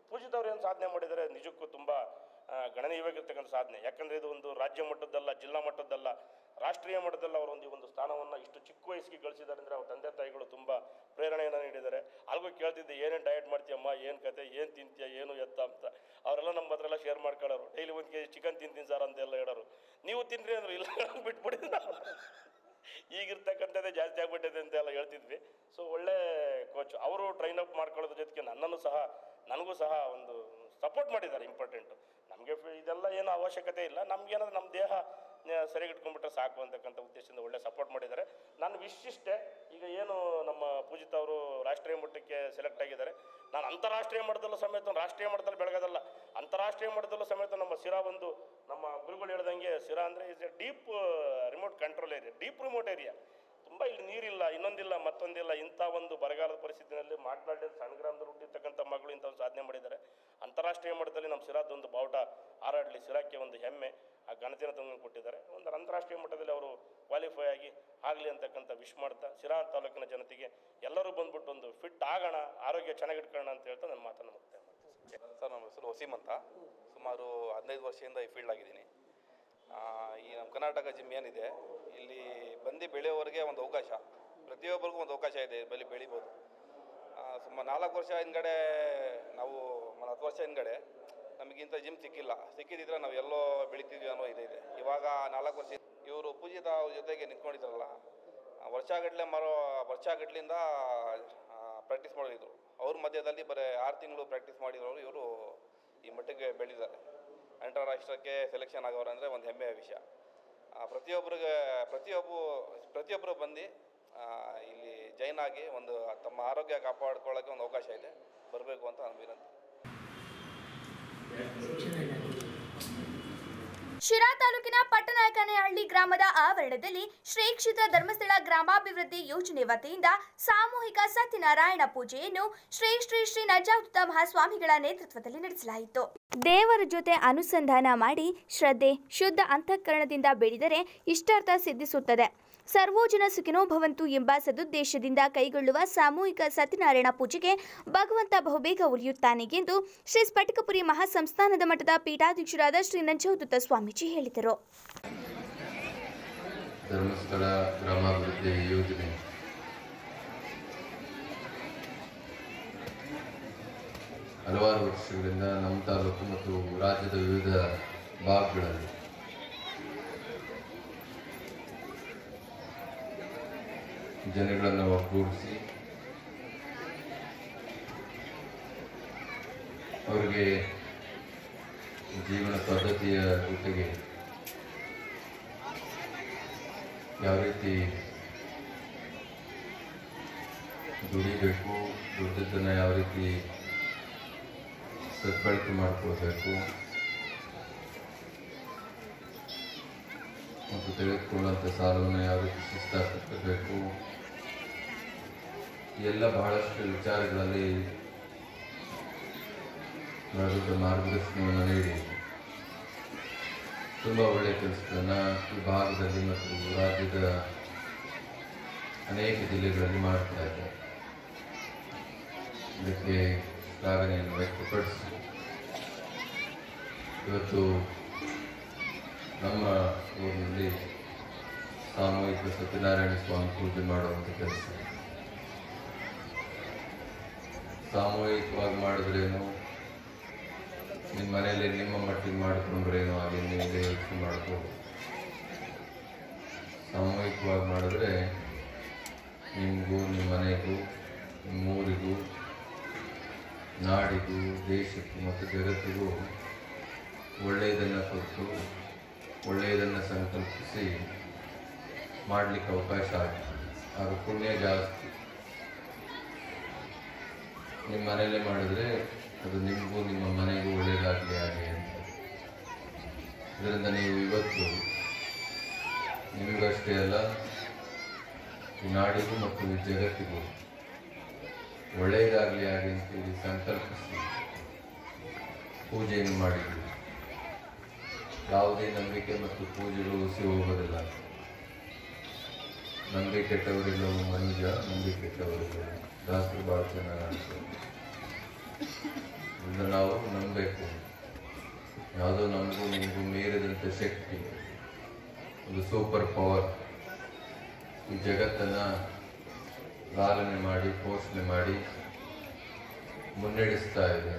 ಪೂಜಿತ್ ಅವ್ರು ಏನು ಸಾಧನೆ ಮಾಡಿದ್ದಾರೆ ನಿಜಕ್ಕೂ ತುಂಬ ಆ, ಗಣನೀಯವಾಗಿರ್ತಕ್ಕಂಥ ಸಾಧನೆ ಯಾಕಂದರೆ ಇದು ಒಂದು ರಾಜ್ಯ ಮಟ್ಟದ್ದಲ್ಲ ಜಿಲ್ಲಾ ಮಟ್ಟದ್ದಲ್ಲ ರಾಷ್ಟ್ರೀಯ ಮಟ್ಟದಲ್ಲಿ ಅವರು ಒಂದು ಈ ಒಂದು ಸ್ಥಾನವನ್ನು ಇಷ್ಟು ಚಿಕ್ಕ ವಯಸ್ಸಿಗೆ ಗಳಿಸಿದ್ದಾರೆ ಅಂದರೆ ಅವ್ರ ತಂದೆ ತಾಯಿಗಳು ತುಂಬ ಪ್ರೇರಣೆಯನ್ನು ನೀಡಿದ್ದಾರೆ ಅಲ್ಗೂ ಕೇಳ್ತಿದ್ದೆ ಏನೇನು ಡಯಟ್ ಮಾಡ್ತೀಯಮ್ಮ ಏನು ಕತೆ ಏನು ತಿಂತೀಯ ಏನು ಎತ್ತ ಅಂತ ಅವರೆಲ್ಲ ನಮ್ಮ ಹತ್ರ ಎಲ್ಲ ಶೇರ್ ಮಾಡ್ಕೊಳ್ಳೋರು ಡೈಲಿ ಒಂದು ಕೆ ಜಿ ಚಿಕನ್ ತಿಂತೀನಿ ಸರ್ ಅಂತೆಲ್ಲ ಹೇಳೋರು ನೀವು ತಿನ್ರಿ ಅಂದ್ರೆ ಇಲ್ಲ ಬಿಟ್ಬಿಡಿ ಈಗಿರ್ತಕ್ಕಂಥದ್ದೇ ಜಾಸ್ತಿ ಆಗ್ಬಿಟ್ಟಿದೆ ಅಂತ ಎಲ್ಲ ಹೇಳ್ತಿದ್ವಿ ಸೊ ಒಳ್ಳೆ ಕೋಚ್ ಅವರು ಟ್ರೈನ್ ಅಪ್ ಮಾಡ್ಕೊಳ್ಳೋದ್ರ ಜೊತೆಗೆ ನನ್ನನ್ನು ಸಹ ನನಗೂ ಸಹ ಒಂದು ಸಪೋರ್ಟ್ ಮಾಡಿದ್ದಾರೆ ಇಂಪಾರ್ಟೆಂಟು ನಮಗೆ ಇದೆಲ್ಲ ಏನು ಅವಶ್ಯಕತೆ ಇಲ್ಲ ನಮ್ಗೇನಾದ್ರು ನಮ್ಮ ದೇಹ ನ- ಸರಿಗಿಟ್ಕೊಂಡ್ಬಿಟ್ರೆ ಸಾಕು ಅಂತಕ್ಕಂಥ ಉದ್ದೇಶದಿಂದ ಒಳ್ಳೆ ಸಪೋರ್ಟ್ ಮಾಡಿದ್ದಾರೆ ನಾನು ವಿಶಿಷ್ಟೇ ಈಗ ಏನು ನಮ್ಮ ಪೂಜಿತ್ ಅವರು ರಾಷ್ಟ್ರೀಯ ಮಟ್ಟಕ್ಕೆ ಸೆಲೆಕ್ಟ್ ಆಗಿದ್ದಾರೆ ನಾನು ಅಂತಾರಾಷ್ಟ್ರೀಯ ಮಟ್ಟದಲ್ಲೂ ಸಮೇತ ರಾಷ್ಟ್ರೀಯ ಮಟ್ಟದಲ್ಲಿ ಬೆಳಗೋದಲ್ಲ ಅಂತಾರಾಷ್ಟ್ರೀಯ ಮಟ್ಟದಲ್ಲೂ ಸಮೇತ ನಮ್ಮ ಸಿರಾ ಒಂದು ನಮ್ಮ ಗುರುಗಳು ಹೇಳ್ದಂಗೆ ಸಿರಾ ಅಂದರೆ is a deep remote control area deep remote area ತುಂಬ ಇಲ್ಲಿ ನೀರಿಲ್ಲ ಇನ್ನೊಂದಿಲ್ಲ ಮತ್ತೊಂದಿಲ್ಲ ಇಂಥ ಒಂದು ಬರಗಾಲದ ಪರಿಸ್ಥಿತಿನಲ್ಲಿ ಮಾತನಾಡಿದ ಸಣ್ಣ ಗ್ರಾಮದಲ್ಲಿ ಹುಟ್ಟಿರ್ತಕ್ಕಂಥ ಮಗಳು ಇಂಥ ಒಂದು ಸಾಧನೆ ಮಾಡಿದ್ದಾರೆ ಅಂತಾರಾಷ್ಟ್ರೀಯ ಮಟ್ಟದಲ್ಲಿ ನಮ್ಮ ಸಿರಾದೊಂದು ಬಾವುಟ ಹಾರಾಡಲಿ ಸಿರಾಕ್ಕೆ ಒಂದು ಹೆಮ್ಮೆ ಆ ಘನತೆಯನ್ನು ತಂದು ಕೊಟ್ಟಿದ್ದಾರೆ ಒಂದು ಅಂತಾರಾಷ್ಟ್ರೀಯ ಮಟ್ಟದಲ್ಲಿ ಅವರು ಕ್ವಾಲಿಫೈ ಆಗಿ ಆಗಲಿ ಅಂತಕ್ಕಂಥ ವಿಶ್ ಮಾಡ್ತಾ ಸಿರಾ ತಾಲೂಕಿನ ಜನತೆಗೆ ಎಲ್ಲರೂ ಬಂದ್ಬಿಟ್ಟು ಒಂದು ಫಿಟ್ ಆಗೋಣ ಆರೋಗ್ಯ ಚೆನ್ನಾಗಿಟ್ಕೊಳ್ಳೋಣ ಅಂತ ಹೇಳ್ತಾ ನನ್ನ ಮಾತನ್ನು ಮುಕ್ತಾಯ ಮಾಡ್ತೀನಿ ಸರ್ ನಮ್ಮ ಹೆಸರು ವಸೀಮ್ ಅಂತ ಸುಮಾರು ಹದಿನೈದು ವರ್ಷದಿಂದ ಈ ಫೀಲ್ಡ್ ಆಗಿದ್ದೀನಿ ಆ, ಈ ನಮ್ಮ ಕರ್ನಾಟಕ ಜಿಮ್ ಏನಿದೆ ಇಲ್ಲಿ ಬಂದು ಬೆಳೆಯೋವರೆಗೆ ಒಂದು ಅವಕಾಶ ಪ್ರತಿಯೊಬ್ಬರಿಗೂ ಒಂದು ಅವಕಾಶ ಇದೆ ಬಲಿ ಬೆಳಿಬೋದು ಸುಮಾರು ನಾಲ್ಕು ವರ್ಷ ಹಿಂದ್ಗಡೆ ನಾವು ಒಂದು ಹತ್ತು ವರ್ಷ ಹಿಂದ್ಗಡೆ ನಮಗಿಂತ ಜಿಮ್ ಸಿಕ್ಕಿಲ್ಲ ಸಿಕ್ಕಿದ್ರೆ ನಾವು ಎಲ್ಲೋ ಬೆಳಿತಿದ್ವಿ ಅನ್ನೋ ಇದಿದೆ ಇವಾಗ ನಾಲ್ಕು ವರ್ಷ ಇವರು ಪೂಜಿತ ಅವ್ರ ಜೊತೆಗೆ ನಿಂತ್ಕೊಂಡಿದ್ರಲ್ಲ ಆ, ವರ್ಷಗಟ್ಟಲೆ ಮರೋ ವರ್ಷಗಟ್ಲಿಂದ ಪ್ರಾಕ್ಟೀಸ್ ಮಾಡಿದ್ರು ಅವ್ರ ಮಧ್ಯದಲ್ಲಿ ಬರೀ ಆರು ತಿಂಗಳು ಪ್ರಾಕ್ಟೀಸ್ ಮಾಡಿರೋರು ಇವರು ಈ ಮಟ್ಟಿಗೆ ಬೆಳೆದಿದ್ದಾರೆ ಅಂತಾರಾಷ್ಟ್ರಕ್ಕೆ ಸೆಲೆಕ್ಷನ್ ಆಗೋರು ಅಂದರೆ ಒಂದು ಹೆಮ್ಮೆಯ ವಿಷಯ ಆ, ಪ್ರತಿಯೊಬ್ಬರಿಗೆ ಪ್ರತಿಯೊಬ್ಬ ಪ್ರತಿಯೊಬ್ಬರು ಬಂದು ಆ, ಇಲ್ಲಿ ಜೈನ್ ಆಗಿ ಒಂದು ತಮ್ಮ ಆರೋಗ್ಯ ಕಾಪಾಡ್ಕೊಳ್ಳೋಕ್ಕೆ ಒಂದು ಅವಕಾಶ ಇದೆ ಬರಬೇಕು ಅಂತ ನಾನು ವಿನಂತಿ ಶಿರಾ ತಾಲೂಕಿನ ಪಟ್ಟನಾಯಕನಹಳ್ಳಿ ಗ್ರಾಮದ ಆವರಣದಲ್ಲಿ ಶ್ರೀ ಕ್ಷೇತ್ರ ಧರ್ಮಸ್ಥಳ ಗ್ರಾಮಾಭಿವೃದ್ಧಿ ಯೋಜನೆ ವತಿಯಿಂದ ಸಾಮೂಹಿಕ ಸತ್ಯನಾರಾಯಣ ಪೂಜೆಯನ್ನು ಶ್ರೀ ಶ್ರೀ ಶ್ರೀ ನಜಾವೃತ ಮಹಾಸ್ವಾಮಿಗಳ ನೇತೃತ್ವದಲ್ಲಿ ನಡೆಸಲಾಯಿತು ದೇವರ ಜೊತೆ ಅನುಸಂಧಾನ ಮಾಡಿ ಶ್ರದ್ಧೆ ಶುದ್ಧ ಅಂತಃಕರಣದಿಂದ ಬೆಳೆದರೆ ಇಷ್ಟಾರ್ಥ ಸಿದ್ಧಿಸುತ್ತದೆ ಸರ್ವೋಜನ ಸುಖಿನೋ ಭವಂತು ಎಂಬ ಸದುದ್ದೇಶದಿಂದ ಕೈಗೊಳ್ಳುವ ಸಾಮೂಹಿಕ ಸತ್ಯನಾರಾಯಣ ಪೂಜೆಗೆ ಭಗವಂತ ಬಹುಬೇಗ ಉಳಿಯುತ್ತಾನೆ ಎಂದು ಶ್ರೀ ಸ್ಫಟಿಕಪುರಿ ಮಹಾಸಂಸ್ಥಾನದ ಮಠದ ಪೀಠಾಧ್ಯಕ್ಷರಾದ ಶ್ರೀ ನಂಜವದೂತ ಸ್ವಾಮೀಜಿ ಹೇಳಿದರು ಧರ್ಮಸ್ಥಳ ಗ್ರಾಮಾಭಿವೃದ್ಧಿ ಯೋಜನೆ ಹಲವಾರು ವರ್ಷಗಳಿಂದ ನಮ್ಮ ತಾಲೂಕು ಮತ್ತು ರಾಜ್ಯದ ವಿವಿಧ ಭಾಗಗಳಲ್ಲಿ ಜನಗಳನ್ನು ಒಗ್ಗೂಡಿಸಿ ಅವರಿಗೆ ಜೀವನ ಪದ್ಧತಿಯ ಜೊತೆಗೆ ಯಾವ ರೀತಿ ದುಡಿಬೇಕು ದುಡ್ಡನ್ನು ಯಾವ ರೀತಿ ಸದ್ಬಳಕೆ ಮಾಡ್ಕೊಳ್ಬೇಕು ಮತ್ತು ತೆಗೆದುಕೊಳ್ಳುವಂಥ ಸಾಲವನ್ನು ಯಾವ ರೀತಿ ಶಿಸ್ತಾಗಿ ಕಟ್ಟಬೇಕು ಈ ಎಲ್ಲ ಬಹಳಷ್ಟು ವಿಚಾರಗಳಲ್ಲಿ ದೊಡ್ಡ ಮಾರ್ಗದರ್ಶನವನ್ನು ನೀಡಿ ತುಂಬ ಒಳ್ಳೆಯ ಕೆಲಸಗಳನ್ನು ಈ ಭಾಗದಲ್ಲಿ ಮತ್ತು ರಾಜ್ಯದ ಅನೇಕ ಜಿಲ್ಲೆಗಳಲ್ಲಿ ಮಾಡ್ತಾ ಇದ್ದಾರೆ ಇದಕ್ಕೆ ಶ್ಲಾಘನೆಯನ್ನು ವ್ಯಕ್ತಪಡಿಸಿ ಇವತ್ತು ನಮ್ಮ ಊರಿನಲ್ಲಿ ಸಾಮೂಹಿಕ ಸತ್ಯನಾರಾಯಣ ಸ್ವಾಮಿ ಪೂಜೆ ಮಾಡುವಂಥ ಕೆಲಸ ಸಾಮೂಹಿಕವಾಗಿ ಮಾಡಿದ್ರೇನು ನಿಮ್ಮ ಮನೆಯಲ್ಲಿ ನಿಮ್ಮ ಮಟ್ಟಿಗೆ ಮಾಡಿಕೊಂಡ್ರೇನು ಹಾಗೆ ನಿಮಗೆ ಯೋಚನೆ ಮಾಡ್ಬೋದು ಸಾಮೂಹಿಕವಾಗಿ ಮಾಡಿದ್ರೆ ನಿಮಗೂ ನಿಮ್ಮ ಮನೆಗೂ ನಿಮ್ಮ ಊರಿಗೂ ನಾಡಿಗೂ ದೇಶಕ್ಕೂ ಮತ್ತು ಜಗತ್ತಿಗೂ ಒಳ್ಳೆಯದನ್ನು ಕೊಟ್ಟು ಒಳ್ಳೆಯದನ್ನು ಸಂಕಲ್ಪಿಸಿ ಮಾಡಲಿಕ್ಕೆ ಅವಕಾಶ ಆಗ್ತದೆ ಆಗ ಪುಣ್ಯ ಜಾಸ್ತಿ ನಿಮ್ಮ ಮನೆಯಲ್ಲೇ ಮಾಡಿದರೆ ಅದು ನಿಮಗೂ ನಿಮ್ಮ ಮನೆಗೂ ಒಳ್ಳೆಯದಾಗಲಿ ಹಾಗೆ ಅಂತ ಇದರಿಂದ ನೀವು ಇವತ್ತು ನಿಮಗಷ್ಟೇ ಅಲ್ಲ ಈ ನಾಡಿಗೂ ಮತ್ತು ಈ ಜಗತ್ತಿಗೂ ಒಳ್ಳೆಯದಾಗಲಿ ಹಾಗೆ ಅಂತೇಳಿ ಸಂಕಲ್ಪಿಸಿ ಪೂಜೆಯನ್ನು ಮಾಡಿದ್ವಿ ಯಾವುದೇ ನಂಬಿಕೆ ಮತ್ತು ಪೂಜೆಗಳು ಹುಸಿ ಹೋಗೋದಿಲ್ಲ ನಂಬಿಕೆ ಕೆಟ್ಟವರಿಲ್ಲವು ಮನುಜ ನಂಬಿಕೆ ಕೆಟ್ಟವರಿಲ್ಲ ದಾಸರು ಭಾಳ ಚೆನ್ನಾಗಿ ಆಡ್ತಾರೆ ಇದನ್ನು ನಾವು ನಂಬಬೇಕು ಯಾವುದೋ ನಮಗೂ ನಿಮಗೂ ಮೀರಿದಂಥ ಶಕ್ತಿ ಒಂದು ಸೂಪರ್ ಪವರ್ ಈ ಜಗತ್ತನ್ನು ಲಾಲನೆ ಮಾಡಿ ಪೋಷಣೆ ಮಾಡಿ ಮುನ್ನಡೆಸ್ತಾ ಇದೆ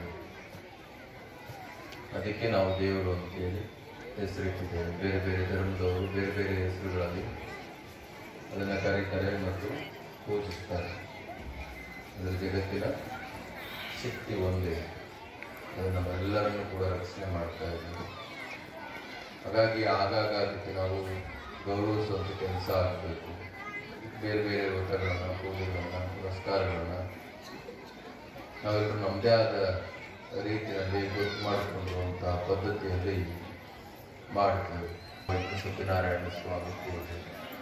ಅದಕ್ಕೆ ನಾವು ದೇವರು ಅಂತೇಳಿ ಹೆಸರಿಟ್ಟಿದ್ದೇವೆ ಬೇರೆ ಬೇರೆ ಧರ್ಮದವರು ಬೇರೆ ಬೇರೆ ಹೆಸರುಗಳಲ್ಲಿ ಅದನ್ನು ಕರೀತಾರೆ ಮತ್ತು ಪೂಜಿಸ್ತಾರೆ ಅದರ ಜಗತ್ತಿನ ಶಕ್ತಿ ಒಂದೇ ಅದು ನಮ್ಮೆಲ್ಲರನ್ನು ಕೂಡ ರಕ್ಷಣೆ ಮಾಡ್ತಾ ಇದ್ದೀವಿ ಹಾಗಾಗಿ ಆಗಾಗ ಅದಕ್ಕೆ ನಾವು ಗೌರವಿಸುವಂಥ ಕೆಲಸ ಆಗಬೇಕು ಬೇರೆ ಬೇರೆ ವ್ರತಗಳನ್ನು ಪೂಜೆಗಳನ್ನು ಪುರಸ್ಕಾರಗಳನ್ನು ನಾವೆಲ್ಲರೂ ನಮ್ಮದೇ ಆದ ರೀತಿಯಲ್ಲಿ ಗೊತ್ತು ಮಾಡಿಕೊಂಡಿರುವಂಥ ಪದ್ಧತಿಯಲ್ಲಿ ಮಾಡ್ತೇವೆ ಮತ್ತು ಸತ್ಯನಾರಾಯಣ ಸ್ವಾಮಿ ಪೂಜೆ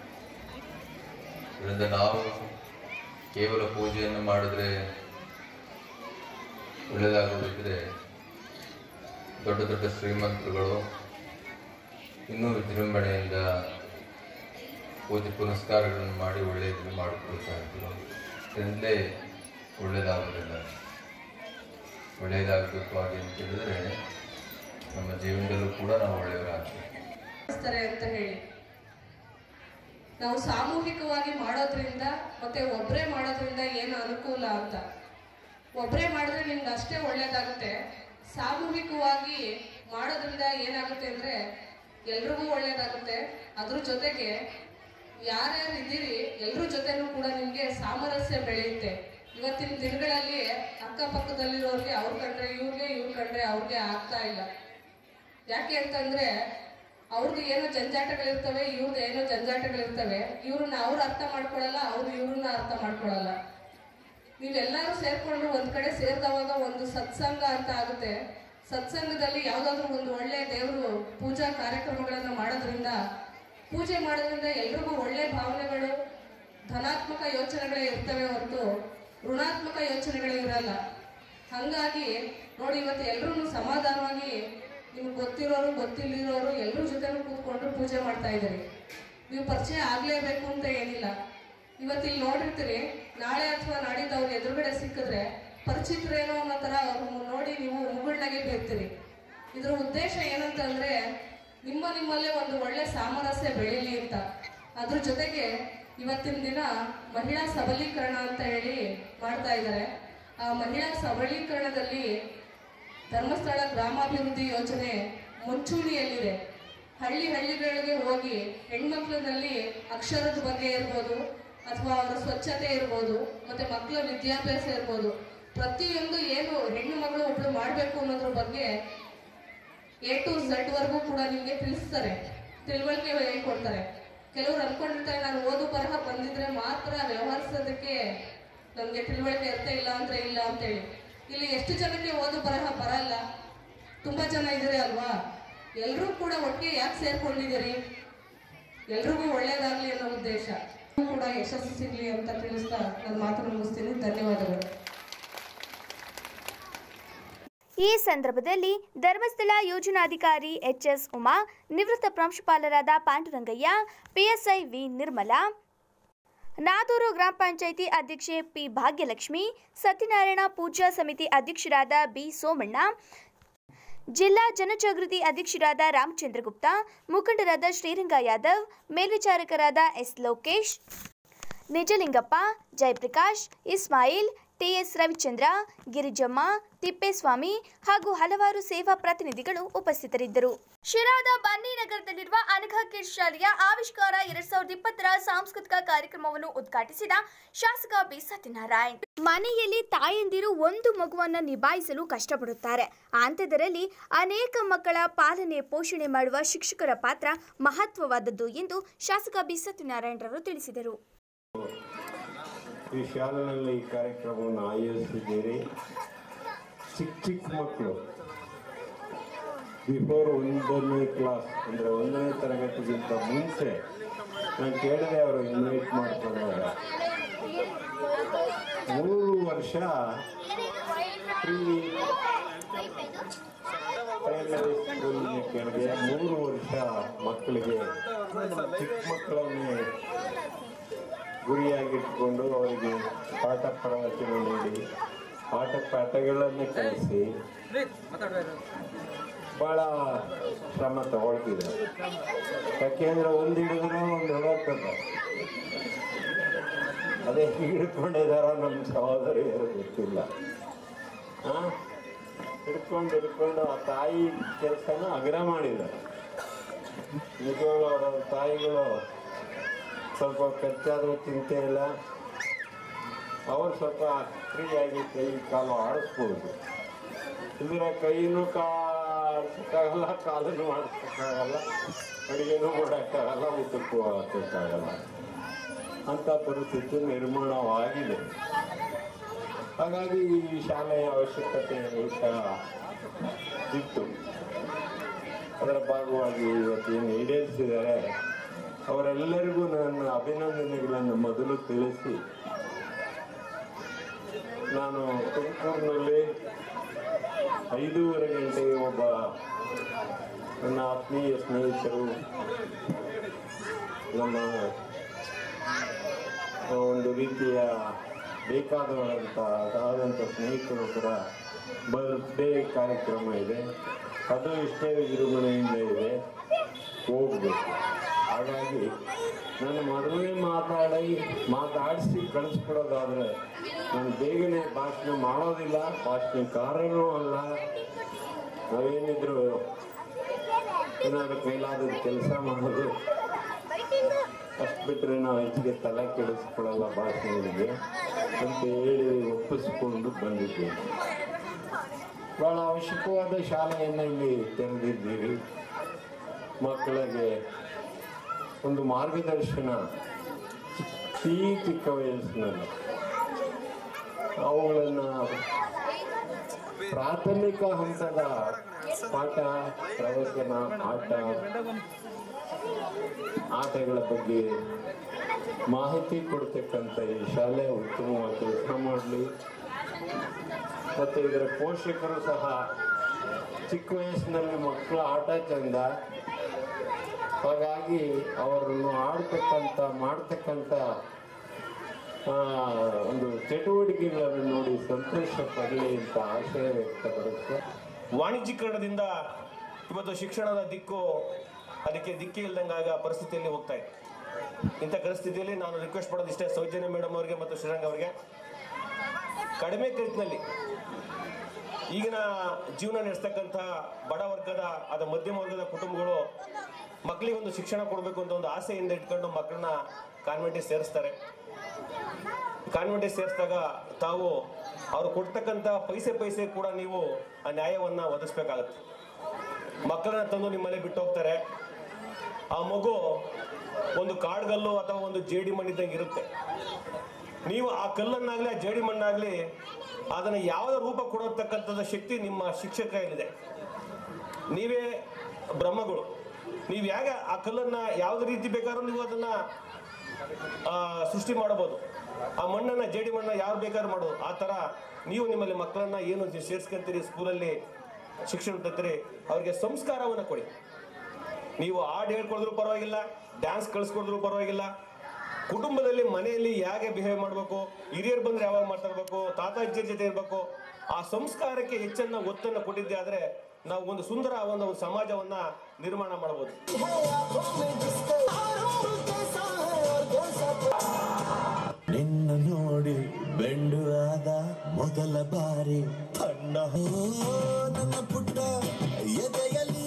ಇದರಿಂದ ನಾವು ಕೇವಲ ಪೂಜೆಯನ್ನು ಮಾಡಿದ್ರೆ ಒಳ್ಳೆಯದಾಗೋದಿದ್ರೆ ದೊಡ್ಡ ದೊಡ್ಡ ಶ್ರೀಮಂತರುಗಳು ಇನ್ನೂ ವಿಜೃಂಭಣೆಯಿಂದ ಪೂಜೆ ಪುನಸ್ಕಾರಗಳನ್ನು ಮಾಡಿ ಒಳ್ಳೆಯದನ್ನು ಮಾಡಿಕೊಳ್ತಾ ಇದ್ರು ಇದರಿಂದಲೇ ಒಳ್ಳೆಯದಾಗೋದಿಲ್ಲ ಒಳ್ಳೆಯದಾಗಬೇಕು ಹಾಗೆ ಅಂತ ಹೇಳಿದ್ರೆ ನಮ್ಮ ಜೀವನದಲ್ಲೂ ಕೂಡ ನಾವು ಒಳ್ಳೆಯವರಾಗಬೇಕು ಮಾಡ್ತಾರೆ ಅಂತ ಹೇಳಿ ನಾವು ಸಾಮೂಹಿಕವಾಗಿ ಮಾಡೋದ್ರಿಂದ ಮತ್ತೆ ಒಬ್ಬರೇ ಮಾಡೋದ್ರಿಂದ ಏನು ಅನುಕೂಲ ಅಂತ ಒಬ್ಬರೇ ಮಾಡಿದ್ರೆ ನಿಮ್ಗೆ ಅಷ್ಟೇ ಒಳ್ಳೇದಾಗುತ್ತೆ ಸಾಮೂಹಿಕವಾಗಿ ಮಾಡೋದ್ರಿಂದ ಏನಾಗುತ್ತೆ ಅಂದರೆ ಎಲ್ರಿಗೂ ಒಳ್ಳೇದಾಗುತ್ತೆ ಅದ್ರ ಜೊತೆಗೆ ಯಾರ್ಯಾರು ಇದ್ದೀರಿ ಎಲ್ರ ಜೊತೆನೂ ಕೂಡ ನಿಮಗೆ ಸಾಮರಸ್ಯ ಬೆಳೆಯುತ್ತೆ ಇವತ್ತಿನ ದಿನಗಳಲ್ಲಿ ಅಕ್ಕಪಕ್ಕದಲ್ಲಿರೋರಿಗೆ ಅವ್ರ ಕಂಡ್ರೆ ಇವ್ರಿಗೆ ಇವ್ರ ಕಂಡ್ರೆ ಅವ್ರಿಗೆ ಆಗ್ತಾ ಇಲ್ಲ ಯಾಕೆ ಅಂತಂದ್ರೆ ಅವ್ರದ್ದು ಏನೋ ಜಂಜಾಟಗಳಿರ್ತವೆ ಇವ್ರದ್ದು ಏನೋ ಜಂಜಾಟಗಳಿರ್ತವೆ ಇವ್ರನ್ನ ಅವ್ರು ಅರ್ಥ ಮಾಡ್ಕೊಳಲ್ಲ ಅವ್ರು ಇವ್ರನ್ನ ಅರ್ಥ ಮಾಡ್ಕೊಳಲ್ಲ ನೀವೆಲ್ಲರೂ ಸೇರ್ಕೊಂಡು ಒಂದ್ ಕಡೆ ಸೇರಿದವಾಗ ಒಂದು ಸತ್ಸಂಗ ಅಂತ ಆಗುತ್ತೆ ಸತ್ಸಂಗದಲ್ಲಿ ಯಾವ್ದಾದ್ರು ಒಂದು ಒಳ್ಳೆ ದೇವರು ಪೂಜಾ ಕಾರ್ಯಕ್ರಮಗಳನ್ನ ಮಾಡೋದ್ರಿಂದ ಪೂಜೆ ಮಾಡೋದ್ರಿಂದ ಎಲ್ರಿಗೂ ಒಳ್ಳೆ ಭಾವನೆಗಳು ಧನಾತ್ಮಕ ಯೋಚನೆಗಳೇ ಇರ್ತವೆ ಹೊರತು ಋಣಾತ್ಮಕ ಯೋಚನೆಗಳೇ ಇರಲ್ಲ ಹಂಗಾಗಿ ನೋಡಿ ಇವತ್ತು ಎಲ್ಲರೂ ಸಮಾಧಾನವಾಗಿ ನಿಮ್ಗೆ ಗೊತ್ತಿರೋರು ಗೊತ್ತಿಲ್ಲದಿರೋರು ಎಲ್ಲರ ಜೊತೆನೂ ಕೂತ್ಕೊಂಡು ಪೂಜೆ ಮಾಡ್ತಾ ಇದ್ದೀರಿ ನೀವು ಪರಿಚಯ ಆಗ್ಲೇಬೇಕು ಅಂತ ಏನಿಲ್ಲ ಇವತ್ತು ಇಲ್ಲಿ ನೋಡಿರ್ತೀರಿ ನಾಳೆ ಅಥವಾ ನಾಡಿದ್ದು ಅವ್ರ ಎದುರುಗಡೆ ಸಿಕ್ಕಿದ್ರೆ ಪರಿಚಿತರೇನೋ ಅನ್ನೋ ಥರ ಅವ್ರನ್ನ ನೋಡಿ ನೀವು ಮುಗುಳ್ನಾಗೆ ಬೀರ್ತೀರಿ ಇದ್ರ ಉದ್ದೇಶ ಏನಂತಂದ್ರೆ ನಿಮ್ಮ ನಿಮ್ಮಲ್ಲೇ ಒಂದು ಒಳ್ಳೆ ಸಾಮರಸ್ಯ ಬೆಳೀಲಿ ಅಂತ ಅದ್ರ ಜೊತೆಗೆ ಇವತ್ತಿನ ದಿನ ಮಹಿಳಾ ಸಬಲೀಕರಣ ಅಂತ ಹೇಳಿ ಮಾಡ್ತಾ ಇದ್ದಾರೆ ಆ ಮಹಿಳಾ ಸಬಲೀಕರಣದಲ್ಲಿ ಧರ್ಮಸ್ಥಳ ಗ್ರಾಮಾಭಿವೃದ್ಧಿ ಯೋಜನೆ ಮುಂಚೂಣಿಯಲ್ಲಿದೆ ಹಳ್ಳಿ ಹಳ್ಳಿಗಳಿಗೆ ಹೋಗಿ ಹೆಣ್ಮಕ್ಳಿನಲ್ಲಿ ಅಕ್ಷರದ ಬಗ್ಗೆ ಇರ್ಬೋದು ಅಥವಾ ಅವರ ಸ್ವಚ್ಛತೆ ಇರ್ಬೋದು ಮತ್ತೆ ಮಕ್ಕಳ ವಿದ್ಯಾಭ್ಯಾಸ ಇರ್ಬೋದು ಪ್ರತಿಯೊಂದು ಏನು ಹೆಣ್ಣು ಮಗಳು ಒಬ್ಳು ಮಾಡಬೇಕು ಅನ್ನೋದ್ರ ಬಗ್ಗೆ ಎ ಟು ಝಡ್ ವರ್ಗೂ ಕೂಡ ನಿಮಗೆ ತಿಳಿಸ್ತಾರೆ ತಿಳುವಳಿಕೆ ಹೇಳ್ಕೊಡ್ತಾರೆ ಕೆಲವ್ರು ಅನ್ಕೊಂಡಿರ್ತಾರೆ ನಾನು ಓದು ಬರಹ ಬಂದಿದ್ರೆ ಮಾತ್ರ ವ್ಯವಹರಿಸೋದಕ್ಕೆ ನಮಗೆ ತಿಳುವಳಿಕೆ ಇರ್ತಾ ಇಲ್ಲ ಅಂದ್ರೆ ಇಲ್ಲ ಅಂತೇಳಿ ಇಲ್ಲಿ ಎಷ್ಟು ಜನಕ್ಕೆ ಓದು ಬರಹ ಬರಲ್ಲ ತುಂಬಾ ಜನ ಇದ್ದೀರಿ ಅಲ್ವಾ ಎಲ್ಲರೂ ಕೂಡ ಒಟ್ಟಿಗೆ ಯಾಕೆ ಸೇರ್ಕೊಂಡಿದ್ದೀರಿ ಎಲ್ರಿಗೂ ಒಳ್ಳೇದಾಗ್ಲಿ ಅನ್ನೋ ಉದ್ದೇಶ ನೀವು ಕೂಡ ಯಶಸ್ಸು ಸಿಗ್ಲಿ ಅಂತ ತಿಳಿಸ್ತಾ ನನ್ನ ಮಾತನ್ನು ಮುಗಿಸ್ತೀನಿ ಧನ್ಯವಾದಗಳು ಈ ಸಂದರ್ಭದಲ್ಲಿ ಧರ್ಮಸ್ಥಳ ಯೋಜನಾಧಿಕಾರಿ ಎಚ್ ಎಸ್ ಉಮಾ ನಿವೃತ್ತ ಪ್ರಾಂಶುಪಾಲರಾದ ಪಾಂಡುರಂಗಯ್ಯ ಪಿಎಸ್ಐ ವಿ ನಿರ್ಮಲಾ ನಾದೂರು ಗ್ರಾಮ ಪಂಚಾಯಿತಿ ಅಧ್ಯಕ್ಷೆ ಪಿ ಭಾಗ್ಯಲಕ್ಷ್ಮಿ ಸತ್ಯನಾರಾಯಣ ಪೂಜಾ ಸಮಿತಿ ಅಧ್ಯಕ್ಷರಾದ ಬಿ ಸೋಮಣ್ಣ ಜಿಲ್ಲಾ ಜನಜಾಗೃತಿ ಅಧ್ಯಕ್ಷರಾದ ರಾಮಚಂದ್ರ ಗುಪ್ತಾ ಮುಖಂಡರಾದ ಶ್ರೀರಂಗ ಯಾದವ್ ಮೇಲ್ವಿಚಾರಕರಾದ ಎಸ್ ಲೋಕೇಶ್ ನಿಜಲಿಂಗಪ್ಪ ಜಯಪ್ರಕಾಶ್ ಇಸ್ಮಾಯಿಲ್ ಟಿಎಸ್ ರವಿಚಂದ್ರ ಗಿರಿಜಮ್ಮ ತಿಪ್ಪೇಸ್ವಾಮಿ ಹಾಗೂ ಹಲವಾರು ಸೇವಾ ಪ್ರತಿನಿಧಿಗಳು ಉಪಸ್ಥಿತರಿದ್ದರು ಶಿರಾದ ಬನ್ನಿ ನಗರದಲ್ಲಿರುವ ಅನಘ ಕಿಡ್ ಶಾಲೆಯ ಆವಿಷ್ಕಾರ ಎರಡ್ ಸಾವಿರದ ಇಪ್ಪತ್ತರ ಸಾಂಸ್ಕೃತಿಕ ಕಾರ್ಯಕ್ರಮವನ್ನು ಉದ್ಘಾಟಿಸಿದ ಶಾಸಕ ಬಿ ಸತ್ಯನಾರಾಯಣ್ ಮನೆಯಲ್ಲಿ ತಾಯಂದಿರು ಒಂದು ಮಗುವನ್ನು ನಿಭಾಯಿಸಲು ಕಷ್ಟಪಡುತ್ತಾರೆ ಅಂಥದರಲ್ಲಿ ಅನೇಕ ಮಕ್ಕಳ ಪಾಲನೆ ಪೋಷಣೆ ಮಾಡುವ ಶಿಕ್ಷಕರ ಪಾತ್ರ ಮಹತ್ವವಾದದ್ದು ಎಂದು ಶಾಸಕ ಬಿ ಸತ್ಯನಾರಾಯಣರವರು ತಿಳಿಸಿದರು ಈ ಶಾಲೆಯಲ್ಲಿ ಈ ಕಾರ್ಯಕ್ರಮವನ್ನು ಆಯೋಜಿಸಿದ್ದೀರಿ ಚಿಕ್ಕ ಚಿಕ್ಕ ಮಕ್ಕಳು ಬಿಫೋರ್ ಒಂದನೇ ಕ್ಲಾಸ್ ಅಂದರೆ ಒಂದನೇ ತರಗತಿಗಿಂತ ಮುಂಚೆ ನಾನು ಕೇಳಿದೆ ಅವರು ಇನ್ವೈಟ್ ಮಾಡ್ಕೊಂಡಾಗ ಮೂರು ವರ್ಷ ಪ್ರೀ ಪ್ರೈಮರಿ ಸ್ಕೂಲಿಗೆ ಕೇಳಿದೆ ಮೂರು ವರ್ಷ ಮಕ್ಕಳಿಗೆ ಚಿಕ್ಕ ಮಕ್ಕಳನ್ನೇ ಗುರಿಯಾಗಿಟ್ಕೊಂಡು ಅವರಿಗೆ ಪಾಠ ಪ್ರವಚನ ನೀಡಿ ಪಾಠ ಪಾಠಗಳನ್ನು ಕಲಿಸಿ ಭಾಳ ಶ್ರಮ ತಗೊಳ್ತಿದೆ ಯಾಕೆಂದ್ರೆ ಒಂದು ಹಿಡಿದ್ರೆ ಒಂದು ಹೋಗ್ತದೆ ಅದೇ ಹಿಡ್ಕೊಂಡಿದಾರ ನಮ್ಮ ಸಹೋದರಿಯರು ಗೊತ್ತಿಲ್ಲ ಆ ಹಿಡ್ಕೊಂಡು ಹಿಡ್ಕೊಂಡು ಆ ತಾಯಿ ಕೆಲಸನ ಅಗ್ರ ಮಾಡಿದ್ದಾರೆ ನಿಜವಾಗ್ಲೂ ಅವರ ತಾಯಿಗಳು ಸ್ವಲ್ಪ ಖರ್ಚಾದರೂ ಚಿಂತೆ ಇಲ್ಲ ಅವರು ಸ್ವಲ್ಪ ಫ್ರೀಯಾಗಿ ಕೈ ಕಾಲು ಆಡಿಸ್ಬೋದು ಇದ್ರೆ ಕೈನೂ ಕಾಡಿಸೋಕ್ಕಾಗಲ್ಲ ಕಾಲನ್ನು ಮಾಡಿಸೋಕ್ಕಾಗಲ್ಲ ಅಡುಗೆನೂ ಮಾಡೋಕ್ಕಾಗಲ್ಲ ಊಟಕ್ಕೂ ಹಾಕೋಕ್ಕಾಗಲ್ಲ ಅಂಥ ಪರಿಸ್ಥಿತಿ ನಿರ್ಮಾಣವಾಗಿದೆ ಹಾಗಾಗಿ ಈ ಶಾಲೆಯ ಅವಶ್ಯಕತೆ ಸಹ ಇತ್ತು ಅದರ ಭಾಗವಾಗಿ ಇವತ್ತೇನು ಈಡೇರಿಸಿದ್ದಾರೆ ಅವರೆಲ್ಲರಿಗೂ ನನ್ನ ಅಭಿನಂದನೆಗಳನ್ನು ಮೊದಲು ತಿಳಿಸಿ ನಾನು ತುಮಕೂರಿನಲ್ಲಿ ಐದೂವರೆ ಗಂಟೆಗೆ ಒಬ್ಬ ನನ್ನ ಆತ್ಮೀಯ ಸ್ನೇಹಿತರು ನಮ್ಮ ಒಂದು ರೀತಿಯ ಬೇಕಾದವರಂತ ಅದಾದಂಥ ಸ್ನೇಹಿತರು ಕೂಡ ಬರ್ಡೇ ಕಾರ್ಯಕ್ರಮ ಇದೆ ಅದು ಇಷ್ಟೇ ವಿಜೃಂಭಣೆಯಿಂದ ಇದೆ ಹೋಗ್ಬೇಕು ಹಾಗಾಗಿ ನಾನು ಮೊದಲನೇ ಮಾತಾಡಿ ಮಾತಾಡಿಸಿ ಕಳಿಸ್ಕೊಡೋದಾದ್ರೆ ನಾನು ಬೇಗನೆ ಭಾಷಣ ಮಾಡೋದಿಲ್ಲ ಭಾಷಣಕಾರನೂ ಅಲ್ಲ ನಾವೇನಿದ್ರು ಏನಾದ್ರು ಕೈಲಾದ ಕೆಲಸ ಮಾಡೋದು ಅಷ್ಟು ಬಿಟ್ಟರೆ ನಾವು ಹೆಚ್ಚಿಗೆ ತಲೆ ಕೆಡಿಸ್ಕೊಳ್ಳಲ್ಲ ಭಾಷಣಗಳಿಗೆ ಅಂತ ಹೇಳಿ ಒಪ್ಪಿಸ್ಕೊಂಡು ಬಂದಿದ್ದೇವೆ ಬಹಳ ಅವಶ್ಯಕವಾದ ಶಾಲೆಯನ್ನು ಇಲ್ಲಿ ತೆರೆದಿದ್ದೀರಿ ಮಕ್ಕಳಿಗೆ ಒಂದು ಮಾರ್ಗದರ್ಶನ ಈ ಚಿಕ್ಕ ವಯಸ್ಸಿನಲ್ಲಿ ಅವುಗಳನ್ನು ಪ್ರಾಥಮಿಕ ಹಂತದ ಪಾಠ ಪ್ರವಚನ ಆಟ ಆಟಗಳ ಬಗ್ಗೆ ಮಾಹಿತಿ ಕೊಡ್ತಕ್ಕಂಥ ಈ ಶಾಲೆ ಉತ್ತಮವಾಗಿ ಕೆಲಸ ಮಾಡಲಿ ಮತ್ತು ಇದರ ಪೋಷಕರು ಸಹ ಚಿಕ್ಕ ವಯಸ್ಸಿನಲ್ಲಿ ಮಕ್ಕಳ ಆಟ ಚಂದ ಹಾಗಾಗಿ ಅವರನ್ನು ಆಡ್ತಕ್ಕಂಥ ಮಾಡ್ತಕ್ಕಂಥ ಆ, ಒಂದು ಚಟುವಟಿಕೆಗಳನ್ನು ನೋಡಿ ಸಂತೋಷ ಪಡಲಿ ಅಂತ ಆಶಯ ವ್ಯಕ್ತಪಡಿಸುತ್ತೆ ವಾಣಿಜ್ಯೀಕರಣದಿಂದ ಇವತ್ತು ಶಿಕ್ಷಣದ ದಿಕ್ಕು ಅದಕ್ಕೆ ದಿಕ್ಕೇ ಇಲ್ದಂಗಾಗ ಪರಿಸ್ಥಿತಿಯಲ್ಲಿ ಹೋಗ್ತಾ ಇದೆ ಇಂಥ ಪರಿಸ್ಥಿತಿಯಲ್ಲಿ ನಾನು ರಿಕ್ವೆಸ್ಟ್ ಮಾಡೋದು ಇಷ್ಟೇ ಸೌಜನ್ಯ ಮೇಡಮ್ ಅವರಿಗೆ ಮತ್ತು ಶ್ರೀರಂಗ ಅವರಿಗೆ ಕಡಿಮೆ ಖರ್ಚಿನಲ್ಲಿ ಈಗಿನ ಜೀವನ ನಡೆಸ್ತಕ್ಕಂಥ ಬಡ ವರ್ಗದ ಅದ ಮಧ್ಯಮ ವರ್ಗದ ಕುಟುಂಬಗಳು ಮಕ್ಕಳಿಗೆ ಒಂದು ಶಿಕ್ಷಣ ಕೊಡಬೇಕು ಅಂತ ಒಂದು ಆಸೆಯಿಂದ ಇಟ್ಕೊಂಡು ಮಕ್ಕಳನ್ನ ಕಾನ್ವೆಂಟಿಗೆ ಸೇರಿಸ್ತಾರೆ ಕಾನ್ವೆಂಟಿಗೆ ಸೇರಿಸಿದಾಗ ತಾವು ಅವ್ರು ಕೊಡ್ತಕ್ಕಂಥ ಪೈಸೆ ಪೈಸೆ ಕೂಡ ನೀವು ಆ ನ್ಯಾಯವನ್ನ ಒದಗಿಸ್ಬೇಕಾಗತ್ತೆ ಮಕ್ಕಳನ್ನ ತಂದು ನಿಮ್ಮಲ್ಲಿ ಬಿಟ್ಟು ಹೋಗ್ತಾರೆ ಆ ಮಗು ಒಂದು ಕಾಡ್ಗಲ್ಲು ಅಥವಾ ಒಂದು ಜೇಡಿ ಮಣ್ಣಿದ್ದಂಗೆ ಇರುತ್ತೆ ನೀವು ಆ ಕಲ್ಲನ್ನಾಗ್ಲಿ ಆ ಜೇಡಿ ಮಣ್ಣಾಗ್ಲಿ ಅದನ್ನ ಯಾವುದೇ ರೂಪ ಕೊಡತಕ್ಕಂಥದ್ದು ಶಕ್ತಿ ನಿಮ್ಮ ಶಿಕ್ಷಕ ಕೈಯಲ್ಲಿದೆ ನೀವೇ ಬ್ರಹ್ಮಗಳು ನೀವು ಹೇಗೆ ಆ ಕಲ್ಲನ್ನ ಯಾವುದೇ ರೀತಿ ಬೇಕಾದ್ರೂ ನೀವು ಅದನ್ನ ಆ, ಸೃಷ್ಟಿ ಮಾಡಬಹುದು ಆ ಮಣ್ಣನ್ನ ಜೇಡಿ ಮಣ್ಣ ಯಾರು ಬೇಕಾದ್ರೂ ಮಾಡೋದು ಆ ತರ ನೀವು ನಿಮ್ಮಲ್ಲಿ ಮಕ್ಕಳನ್ನ ಏನು ಸೇರ್ಸ್ಕೊಂತೀರಿ ಸ್ಕೂಲಲ್ಲಿ ಶಿಕ್ಷಣ ತರ್ತೀರಿ ಅವ್ರಿಗೆ ಸಂಸ್ಕಾರವನ್ನ ಕೊಡಿ ನೀವು ಹಾಡು ಹೇಳ್ಕೊಳಿದ್ರು ಪರವಾಗಿಲ್ಲ ಡ್ಯಾನ್ಸ್ ಕಳಿಸ್ಕೊಡಿದ್ರು ಪರವಾಗಿಲ್ಲ ಕುಟುಂಬದಲ್ಲಿ ಮನೆಯಲ್ಲಿ ಹೇಗೆ ಬಿಹೇವ್ ಮಾಡಬೇಕು ಹಿರಿಯರು ಬಂದ್ರೆ ಯಾವಾಗ ಮಾತಾಡ್ಬೇಕು ತಾತ ಅಜ್ಜಿ ಜೊತೆ ಇರಬೇಕು ಆ ಸಂಸ್ಕಾರಕ್ಕೆ ಹೆಚ್ಚನ್ನ ಒತ್ತನ್ನು ಕೊಟ್ಟಿದ್ದೆ ಆದ್ರೆ ನಾವು ಒಂದು ಸುಂದರ ಒಂದು ಒಂದು ಸಮಾಜವನ್ನ ನಿರ್ಮಾಣ ಮಾಡಬಹುದು ನಿನ್ನ ನೋಡಿ ಬೆಂಡು ಆದ ಮೊದಲ ಬಾರಿ ತಣ್ಣ ಹೋ ನನ್ನ ಪುಟ್ಟ ಎದೆಯಲ್ಲಿ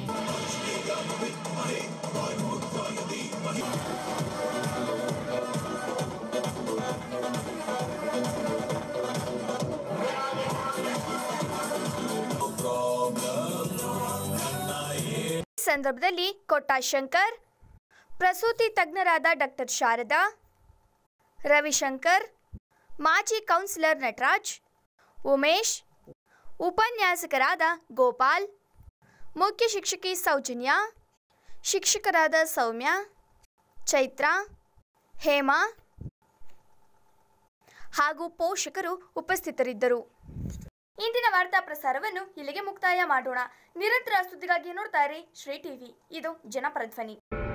ಈ ಸಂದರ್ಭದಲ್ಲಿ ಕೊಟ್ಟ ಶಂಕರ್ ಪ್ರಸೂತಿ ತಜ್ಞರಾದ ಡಾಕ್ಟರ್ ಶಾರದಾ ರವಿಶಂಕರ್ ಮಾಜಿ ಕೌನ್ಸಿಲರ್ ನಟರಾಜ್ ಉಮೇಶ್ ಉಪನ್ಯಾಸಕರಾದ ಗೋಪಾಲ್ ಮುಖ್ಯ ಶಿಕ್ಷಕಿ ಸೌಜನ್ಯ ಶಿಕ್ಷಕರಾದ ಸೌಮ್ಯ ಚೈತ್ರ ಹೇಮಾ ಹಾಗೂ ಪೋಷಕರು ಉಪಸ್ಥಿತರಿದ್ದರು ಇಂದಿನ ವಾರ್ತಾ ಪ್ರಸಾರವನ್ನು ಇಲ್ಲಿಗೆ ಮುಕ್ತಾಯ ಮಾಡೋಣ ನಿರಂತರ ಸುದ್ದಿಗಾಗಿ ನೋಡ್ತಾ ಇರಿ ಶ್ರೀ ಟಿವಿ ಇದು ಜನಪರ ಧ್ವನಿ